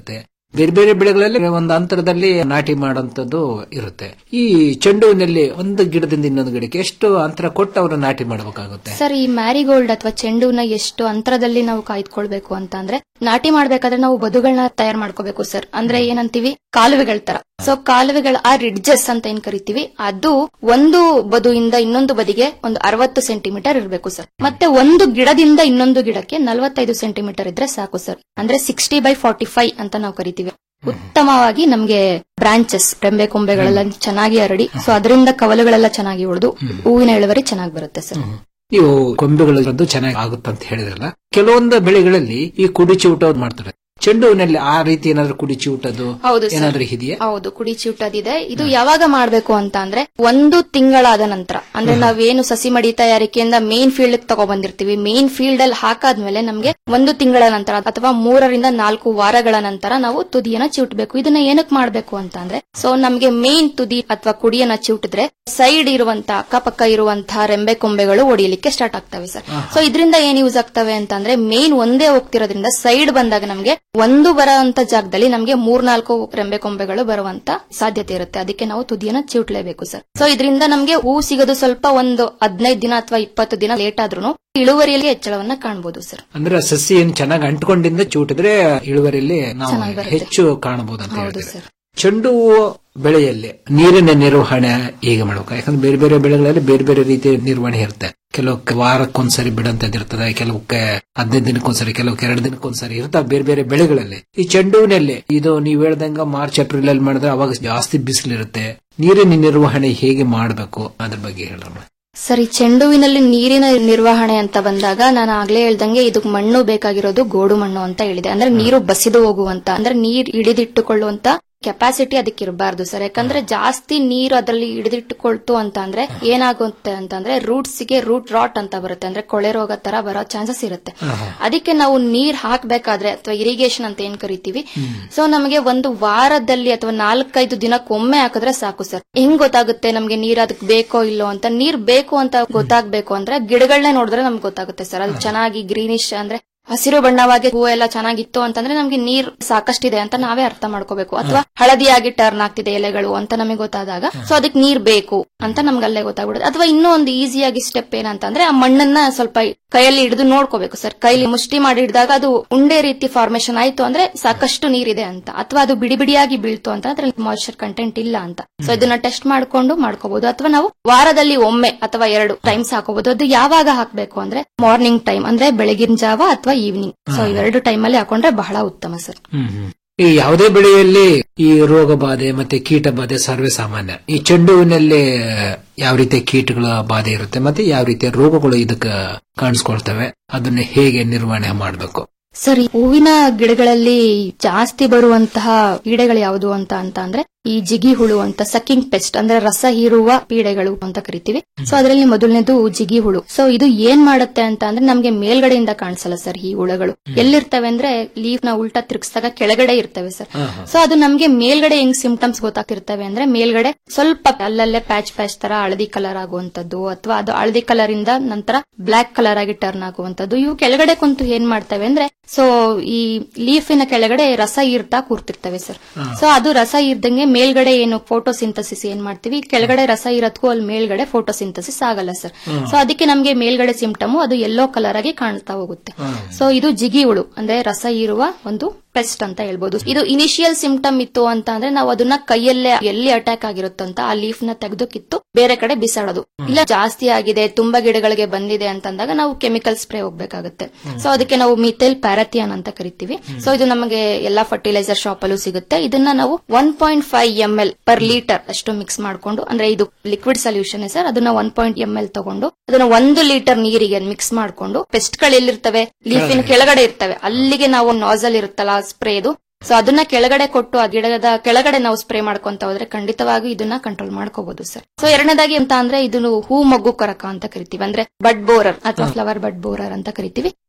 ಬೇರೆ ಬೇರೆ ಬೆಳೆಗಳಲ್ಲಿ ಒಂದು ಅಂತರದಲ್ಲಿ ನಾಟಿ ಮಾಡುವಂತದ್ದು ಇರುತ್ತೆ ಈ ಚೆಂಡುವಿನಲ್ಲಿ ಒಂದು ಗಿಡದಿಂದ ಇನ್ನೊಂದು ಗಿಡಕ್ಕೆ ಎಷ್ಟು ಅಂತರ ಕೊಟ್ಟು ಅವರು ನಾಟಿ ಮಾಡಬೇಕಾಗುತ್ತೆ ಸರ್ ಈ ಮ್ಯಾರಿಗೋಲ್ಡ್ ಅಥವಾ ಚೆಂಡುನ ಎಷ್ಟು ಅಂತರದಲ್ಲಿ ನಾವು ಕಾಯ್ದುಕೊಳ್ಬೇಕು ಅಂತ ಅಂದ್ರೆ ನಾಟಿ ಮಾಡ್ಬೇಕಾದ್ರೆ ನಾವು ಬದುಗಳನ್ನ ತಯಾರು ಮಾಡ್ಕೋಬೇಕು ಸರ್ ಅಂದ್ರೆ ಏನಂತೀವಿ ಕಾಲುವೆಗಳ ತರ ಸೊ ಕಾಲುವೆಗಳ ಆ ರಿಡ್ಜಸ್ ಅಂತ ಏನ್ ಕರಿತೀವಿ ಅದು ಒಂದು ಬದುಯಿಂದ ಇನ್ನೊಂದು ಬದಿಗೆ ಒಂದು ಅರವತ್ತು ಸೆಂಟಿಮೀಟರ್ ಇರಬೇಕು ಸರ್ ಮತ್ತೆ ಒಂದು ಗಿಡದಿಂದ ಇನ್ನೊಂದು ಗಿಡಕ್ಕೆ ನಲವತ್ತೈದು ಸೆಂಟಿಮೀಟರ್ ಇದ್ರೆ ಸಾಕು ಸರ್ ಅಂದ್ರೆ ಸಿಕ್ಸ್ಟಿ ಬೈ ಫಾರ್ಟಿ ಫೈವ್ ಅಂತ ನಾವು ಕರಿತೀವಿ ಉತ್ತಮವಾಗಿ ನಮ್ಗೆ ಬ್ರಾಂಚಸ್ ರೆಂಬೆ ಕೊಂಬೆಗಳೆಲ್ಲ ಚೆನ್ನಾಗಿ ಹರಡಿ ಸೊ ಅದರಿಂದ ಕವಲುಗಳೆಲ್ಲ ಚೆನ್ನಾಗಿ ಉಳಿದು ಹೂವಿನ ಇಳುವರಿ ಚೆನ್ನಾಗಿ ಬರುತ್ತೆ ಸರ್ ನೀವು ಕೊಂಬೆಗಳದ್ದು ಚೆನ್ನಾಗಿ ಆಗುತ್ತೆ ಅಂತ ಹೇಳಿದ್ರಲ್ಲ ಕೆಲವೊಂದು ಬೆಳೆಗಳಲ್ಲಿ ಈ ಕುಡಿಚಿ ಊಟ ಮಾಡ್ತಾರೆ ಚೆಂಡುವಿನಲ್ಲಿ ಆ ರೀತಿ ಏನಾದ್ರು ಕುಡಿಚಿ ಊಟದ್ದು ಹೌದು ಸರ್. ಏನಾದ್ರು ಇದೆಯಾ ಹೌದು ಕುಡಿ ಚಿವುಟದಿದೆ ಇದು ಯಾವಾಗ ಮಾಡ್ಬೇಕು ಅಂತ ಅಂದ್ರೆ ಒಂದು ತಿಂಗಳಾದ ನಂತರ ಅಂದ್ರೆ ನಾವೇನು ಸಸಿ ಮಡಿ ತಯಾರಿಕೆಯಿಂದ ಮೇನ್ ಫೀಲ್ಡ್ ತಗೊಬಂದಿರ್ತೀವಿ ಮೇನ್ ಫೀಲ್ಡ್ ಅಲ್ಲಿ ಹಾಕಾದ್ಮೇಲೆ ನಮ್ಗೆ ಒಂದು ತಿಂಗಳ ನಂತರ ಅಥವಾ ಮೂರರಿಂದ ನಾಲ್ಕು ವಾರಗಳ ನಂತರ ನಾವು ತುದಿಯನ್ನ ಚಿವುಟ್ಬೇಕು ಇದನ್ನ ಏನಕ್ಕೆ ಮಾಡ್ಬೇಕು ಅಂತ ಅಂದ್ರೆ ಸೊ ನಮ್ಗೆ ಮೇನ್ ತುದಿ ಅಥವಾ ಕುಡಿಯನ್ನ ಚಿವುಟಿದ್ರೆ ಸೈಡ್ ಇರುವಂತ ಅಕ್ಕಪಕ್ಕ ಇರುವಂತಹ ರೆಂಬೆ ಕೊಂಬೆಗಳು ಒಡೆಯಲಿಕ್ಕೆ ಸ್ಟಾರ್ಟ್ ಆಗ್ತವೆ ಸರ್ ಸೊ ಇದರಿಂದ ಏನ್ ಯೂಸ್ ಆಗ್ತವೆ ಅಂತ ಅಂದ್ರೆ ಮೇನ್ ಒಂದೇ ಹೋಗ್ತಿರೋದ್ರಿಂದ ಸೈಡ್ ಬಂದಾಗ ನಮ್ಗೆ ಒಂದು ಬರುವಂತ ಜಾಗದಲ್ಲಿ ನಮ್ಗೆ ಮೂರ್ನಾಲ್ಕು ರೆಂಬೆ ಕೊಂಬೆಗಳು ಬರುವಂತ ಸಾಧ್ಯತೆ ಇರುತ್ತೆ ಅದಕ್ಕೆ ನಾವು ತುದಿಯನ್ನ ಚಿವುಟ್ಲೇಬೇಕು ಸರ್ ಸೊ ಇದರಿಂದ ನಮ್ಗೆ ಹೂ ಸಿಗೋದು ಸ್ವಲ್ಪ ಒಂದು ಹದಿನೈದು ದಿನ ಅಥವಾ ಇಪ್ಪತ್ತು ದಿನ ಲೇಟ್ ಆದ್ರೂ ಇಳುವರಿಯಲ್ಲಿ ಹೆಚ್ಚಳವನ್ನ ಕಾಣಬಹುದು ಸರ್ ಅಂದ್ರೆ ಸಸಿ ಏನ್ ಚೆನ್ನಾಗಿ ಅಂಟ್ಕೊಂಡಿಂದ ಚೂಟಿದ್ರೆ ಇಳುವರಿಯಲ್ಲಿ ನಾವು ಚೆನ್ನಾಗಿ ಬರುತ್ತೆ. ಹೆಚ್ಚು ಕಾಣಬಹುದು ಅಂತ ಹೌದು ಹೇಳ್ತಾರೆ ಸರ್ ಚೆಂಡು ಹೂವು ಬೆಳೆಯಲ್ಲಿ ನೀರಿನ ನಿರ್ವಹಣೆ ಹೇಗೆ ಮಾಡಬೇಕು ಯಾಕಂದ್ರೆ ಬೇರೆ ಬೇರೆ ಬೆಳೆಗಳಲ್ಲಿ ಬೇರೆ ಬೇರೆ ರೀತಿಯ ನಿರ್ವಹಣೆ ಇರುತ್ತೆ ಕೆಲವಕ್ಕೆ ವಾರಕ್ಕೊಂದ್ಸರಿ ಬಿಡಂತದ್ದು ಇರ್ತದೆ ಕೆಲವಕ್ಕೆ ಹದಿನೈದು ದಿನಕ್ಕೊಂದ್ಸರಿ ಕೆಲವಕ್ಕೆ ಎರಡು ದಿನಕ್ಕೊಂದ್ಸರಿ ಇರ್ತವೆ ಬೇರೆ ಬೇರೆ ಬೆಳೆಗಳಲ್ಲಿ ಈ ಚೆಂಡುವಿನಲ್ಲಿ ಇದು ನೀವು ಹೇಳ್ದಂಗ ಮಾರ್ಚ್ ಏಪ್ರಿಲ್ ಅಲ್ಲಿ ಮಾಡಿದ್ರೆ ಅವಾಗ ಜಾಸ್ತಿ ಬಿಸಿಲಿರುತ್ತೆ ನೀರಿನ ನಿರ್ವಹಣೆ ಹೇಗೆ ಮಾಡಬೇಕು ಅದ್ರ ಬಗ್ಗೆ ಹೇಳೋಣ ಸರಿ ಚೆಂಡುವಿನಲ್ಲಿ ನೀರಿನ ನಿರ್ವಹಣೆ ಅಂತ ಬಂದಾಗ ನಾನು ಆಗ್ಲೇ ಹೇಳ್ದಂಗೆ ಇದಕ್ ಮಣ್ಣು ಬೇಕಾಗಿರೋದು ಗೋಡು ಮಣ್ಣು ಅಂತ ಹೇಳಿದೆ ಅಂದ್ರೆ ನೀರು ಬಸಿದು ಹೋಗುವಂತ ಅಂದ್ರೆ ನೀರ್ ಹಿಡಿದಿಟ್ಟುಕೊಳ್ಳುವಂತ ಕೆಪಾಸಿಟಿ ಅದಕ್ಕೆ ಇರಬಾರ್ದು ಸರ್ ಯಾಕಂದ್ರೆ ಜಾಸ್ತಿ ನೀರು ಅದರಲ್ಲಿ ಹಿಡಿದಿಟ್ಟುಕೊಳ್ತು ಅಂತ ಅಂದ್ರೆ ಏನಾಗುತ್ತೆ ಅಂತಂದ್ರೆ ರೂಟ್ಸ್ ಗೆ ರೂಟ್ ರಾಟ್ ಅಂತ ಬರುತ್ತೆ ಅಂದ್ರೆ ಕೊಳೆ ರೋಗ ತರ ಬರೋ ಚಾನ್ಸಸ್ ಇರುತ್ತೆ ಅದಕ್ಕೆ ನಾವು ನೀರ್ ಹಾಕ್ಬೇಕಾದ್ರೆ ಅಥವಾ ಇರಿಗೇಷನ್ ಅಂತ ಏನ್ ಕರಿತೀವಿ ಸೊ ನಮಗೆ ಒಂದು ವಾರದಲ್ಲಿ ಅಥವಾ ನಾಲ್ಕೈದು ದಿನಕ್ಕೊಮ್ಮೆ ಹಾಕಿದ್ರೆ ಸಾಕು ಸರ್ ಹೆಂಗ್ ಗೊತ್ತಾಗುತ್ತೆ ನಮ್ಗೆ ನೀರ್ ಅದಕ್ಕೆ ಬೇಕೋ ಇಲ್ಲೋ ಅಂತ ನೀರ್ ಬೇಕು ಅಂತ ಗೊತ್ತಾಗ್ಬೇಕು ಅಂದ್ರೆ ಗಿಡಗಳನ್ನೇ ನೋಡಿದ್ರೆ ನಮ್ಗೆ ಗೊತ್ತಾಗುತ್ತೆ ಸರ್ ಅದು ಚೆನ್ನಾಗಿ ಗ್ರೀನಿಶ್ ಅಂದ್ರೆ ಹಸಿರು ಬಣ್ಣವಾಗಿ ಹೂವು ಎಲ್ಲ ಚೆನ್ನಾಗಿತ್ತು ಅಂತಂದ್ರೆ ನಮ್ಗೆ ನೀರ್ ಸಾಕಷ್ಟಿದೆ ಅಂತ ನಾವೇ ಅರ್ಥ ಮಾಡ್ಕೋಬೇಕು ಅಥವಾ ಹಳದಿಯಾಗಿ ಟರ್ನ್ ಆಗ್ತಿದೆ ಎಲೆಗಳು ಅಂತ ನಮಗೆ ಗೊತ್ತಾದಾಗ ಸೊ ಅದಕ್ಕೆ ನೀರ್ ಬೇಕು ಅಂತ ನಮ್ಗೆ ಅಲ್ಲೇ ಗೊತ್ತಾಗ್ಬಿಡುತ್ತೆ ಅಥವಾ ಇನ್ನೂ ಒಂದು ಈಸಿಯಾಗಿ ಸ್ಟೆಪ್ ಏನಂತಂದ್ರೆ ಆ ಮಣ್ಣನ್ನ ಸ್ವಲ್ಪ ಕೈಯಲ್ಲಿ ಹಿಡಿದು ನೋಡ್ಕೋಬೇಕು ಸರ್ ಕೈಲಿ ಮುಷ್ಟಿ ಮಾಡಿ ಹಿಡಿದಾಗ ಅದು ಉಂಡೆ ರೀತಿ ಫಾರ್ಮೇಶನ್ ಆಯ್ತು ಅಂದ್ರೆ ಸಾಕಷ್ಟು ನೀರಿದೆ ಅಂತ ಅಥವಾ ಅದು ಬಿಡಿ ಬಿಡಿಯಾಗಿ ಬೀಳ್ತು ಅಂತ ಅದ್ರಲ್ಲಿ ಮಾಯಿಶ್ಚರ್ ಕಂಟೆಂಟ್ ಇಲ್ಲ ಅಂತ ಸೊ ಇದನ್ನ ಟೆಸ್ಟ್ ಮಾಡ್ಕೊಂಡು ಮಾಡ್ಕೋಬಹುದು ಅಥವಾ ನಾವು ವಾರದಲ್ಲಿ ಒಮ್ಮೆ ಅಥವಾ ಎರಡು ಟೈಮ್ಸ್ ಹಾಕೋಬಹುದು ಅದು ಯಾವಾಗ ಹಾಕ್ಬೇಕು ಅಂದ್ರೆ ಮಾರ್ನಿಂಗ್ ಟೈಮ್ ಅಂದ್ರೆ ಬೆಳಗಿನ ಜಾವ ಅಥವಾ ಈವ್ನಿಂಗ್ ಸೊ ಇವೆರಡು ಟೈಮ್ ಅಲ್ಲಿ ಹಾಕೊಂಡ್ರೆ ಬಹಳ ಉತ್ತಮ ಸರ್ ಈ ಯಾವುದೇ ಬೆಳೆಯಲ್ಲಿ ಈ ರೋಗ ಬಾಧೆ ಮತ್ತೆ ಕೀಟ ಬಾಧೆ ಸರ್ವೇ ಸಾಮಾನ್ಯ ಈ ಚೆಂಡುವಿನಲ್ಲಿ ಯಾವ ರೀತಿಯ ಕೀಟಗಳ ಬಾಧೆ ಇರುತ್ತೆ ಮತ್ತೆ ಯಾವ ರೀತಿಯ ರೋಗಗಳು ಇದಕ್ಕೆ ಕಾಣಿಸ್ಕೊಳ್ತವೆ ಅದನ್ನ ಹೇಗೆ ನಿರ್ವಹಣೆ ಮಾಡಬೇಕು ಸರಿ ಹೂವಿನ ಗಿಡಗಳಲ್ಲಿ ಜಾಸ್ತಿ ಬರುವಂತಹ ಕೀಡೆಗಳು ಯಾವುದು ಅಂತ ಅಂತ ಅಂದ್ರೆ ಈ ಜಿಗಿ ಹುಳು ಅಂತ ಸಕ್ಕಿಂಗ್ ಪೆಸ್ಟ್ ಅಂದ್ರೆ ರಸ ಹೀರುವ ಪೀಡೆಗಳು ಅಂತ ಕರಿತೀವಿ ಸೊ ಅದರಲ್ಲಿ ಮೊದಲನೇದು ಜಿಗಿ ಹುಳು ಸೊ ಇದು ಏನ್ ಮಾಡುತ್ತೆ ಅಂತ ಅಂದ್ರೆ ನಮ್ಗೆ ಮೇಲ್ಗಡೆಯಿಂದ ಕಾಣಿಸಲ್ಲ ಸರ್ ಈ ಹುಳುಗಳು ಎಲ್ಲಿರ್ತವೆ ಅಂದ್ರೆ ಲೀಫ್ ನ ಉಲ್ಟಾ ತಿರುಗಿಸಿದಾಗ ಕೆಳಗಡೆ ಇರ್ತವೆ ಸರ್ ಸೊ ಅದು ನಮ್ಗೆ ಮೇಲ್ಗಡೆ ಹೆಂಗ್ ಸಿಂಪ್ಟಮ್ಸ್ ಗೊತ್ತಾಗ್ತಿರ್ತವೆ ಅಂದ್ರೆ ಮೇಲ್ಗಡೆ ಸ್ವಲ್ಪ ಅಲ್ಲಲ್ಲೇ ಪ್ಯಾಚ್ ಪ್ಯಾಚ್ ತರ ಹಳದಿ ಕಲರ್ ಆಗುವಂತದ್ದು ಅಥವಾ ಅದು ಹಳದಿ ಕಲರ್ ಇಂದ ನಂತರ ಬ್ಲಾಕ್ ಕಲರ್ ಆಗಿ ಟರ್ನ್ ಆಗುವಂತದ್ದು ಇವು ಕೆಳಗಡೆ ಕುಂತು ಏನ್ ಮಾಡ್ತವೆ ಅಂದ್ರೆ ಸೊ ಈ ಲೀಫಿನ ಕೆಳಗಡೆ ರಸ ಈರ್ತಾ ಕೂರ್ತಿರ್ತವೆ ಸರ್ ಸೊ ಅದು ರಸ ಈರ್ದಂಗೆ ಮೇಲ್ಗಡೆ ಏನು ಫೋಟೋಸಿಂಥಸಿಸ್ ಏನ್ ಮಾಡ್ತೀವಿ ಕೆಳಗಡೆ ರಸ ಇರೋದಕ್ಕೂ ಅಲ್ಲಿ ಮೇಲ್ಗಡೆ ಫೋಟೋಸಿಂಥಸಿಸ್ ಆಗಲ್ಲ ಸರ್ ಸೊ ಅದಕ್ಕೆ ನಮ್ಗೆ ಮೇಲ್ಗಡೆ ಸಿಂಪ್ಟಮ್ ಅದು ಯೆಲ್ಲೋ ಕಲರ್ ಆಗಿ ಕಾಣ್ತಾ ಹೋಗುತ್ತೆ ಸೊ ಇದು ಜಿಗಿ ಹುಳು ಅಂದ್ರೆ ರಸ ಇರುವ ಒಂದು ಪೆಸ್ಟ್ ಅಂತ ಹೇಳ್ಬೋದು ಇದು ಇನಿಷಿಯಲ್ ಸಿಂಪ್ಟಮ್ ಇತ್ತು ಅಂತ ಅಂದ್ರೆ ನಾವು ಅದನ್ನ ಕೈಯಲ್ಲೇ ಎಲ್ಲಿ ಅಟ್ಯಾಕ್ ಆಗಿರುತ್ತಂತ ಆ ಲೀಫ್ ನ ತೆಗೆದು ಕಿತ್ತು ಬೇರೆ ಕಡೆ ಬಿಸಾಡೋದು ಇಲ್ಲ ಜಾಸ್ತಿ ಆಗಿದೆ ತುಂಬಾ ಗಿಡಗಳಿಗೆ ಬಂದಿದೆ ಅಂತಂದಾಗ ನಾವು ಕೆಮಿಕಲ್ ಸ್ಪ್ರೇ ಹೋಗ್ಬೇಕಾಗುತ್ತೆ ಸೊ ಅದಕ್ಕೆ ನಾವು ಮಿಥೈಲ್ ಪ್ಯಾರಥಿಯನ್ ಅಂತ ಕರಿತೀವಿ ಸೊ ಇದು ನಮಗೆ ಎಲ್ಲಾ ಫರ್ಟಿಲೈಸರ್ ಶಾಪ್ ಅಲ್ಲೂ ಸಿಗುತ್ತೆ ಇದನ್ನ ನಾವು one point five M L per litre ಅಷ್ಟು ಮಿಕ್ಸ್ ಮಾಡ್ಕೊಂಡು ಅಂದ್ರೆ ಇದು ಲಿಕ್ವಿಡ್ ಸೊಲ್ಯೂಷನ್ ಸರ್ ಅದನ್ನ ಒನ್ ಪಾಯಿಂಟ್ ಎಂ ಎಲ್ ತಗೊಂಡು ಅದನ್ನ ಒಂದು ಲೀಟರ್ ನೀರಿಗೆ ಮಿಕ್ಸ್ ಮಾಡ್ಕೊಂಡು ಪೆಸ್ಟ್ ಗಳು ಎಲ್ಲಿರ್ತವೆ ಲೀಫಿನ ಕೆಳಗಡೆ ಇರ್ತವೆ ಅಲ್ಲಿಗೆ ನಾವು ನಾಸಲ್ ಇರುತ್ತಲ್ಲ ಸ್ಪ್ರೇದು ಸೊ ಅದನ್ನ ಕೆಳಗಡೆ ಕೊಟ್ಟು ಆ ಗಿಡದ ಕೆಳಗಡೆ ನಾವು ಸ್ಪ್ರೇ ಮಾಡ್ಕೊಂತ ಹೋದ್ರೆ ಖಂಡಿತವಾಗಿ ಇದನ್ನ ಕಂಟ್ರೋಲ್ ಮಾಡ್ಕೋಬಹುದು ಸರ್ ಸೊ ಎರಡನೇದಾಗಿ ಅಂತ ಅಂದ್ರೆ ಇದನ್ನು ಹೂ ಮಗ್ಗು ಕೊರಕ ಅಂತ ಕರಿತೀವಿ ಅಂದ್ರೆ ಬಡ್ ಬೋರರ್ ಅಥವಾ ಫ್ಲವರ್ ಬಡ್ ಬೋರರ್ ಅಂತ ಕರಿತೀವಿ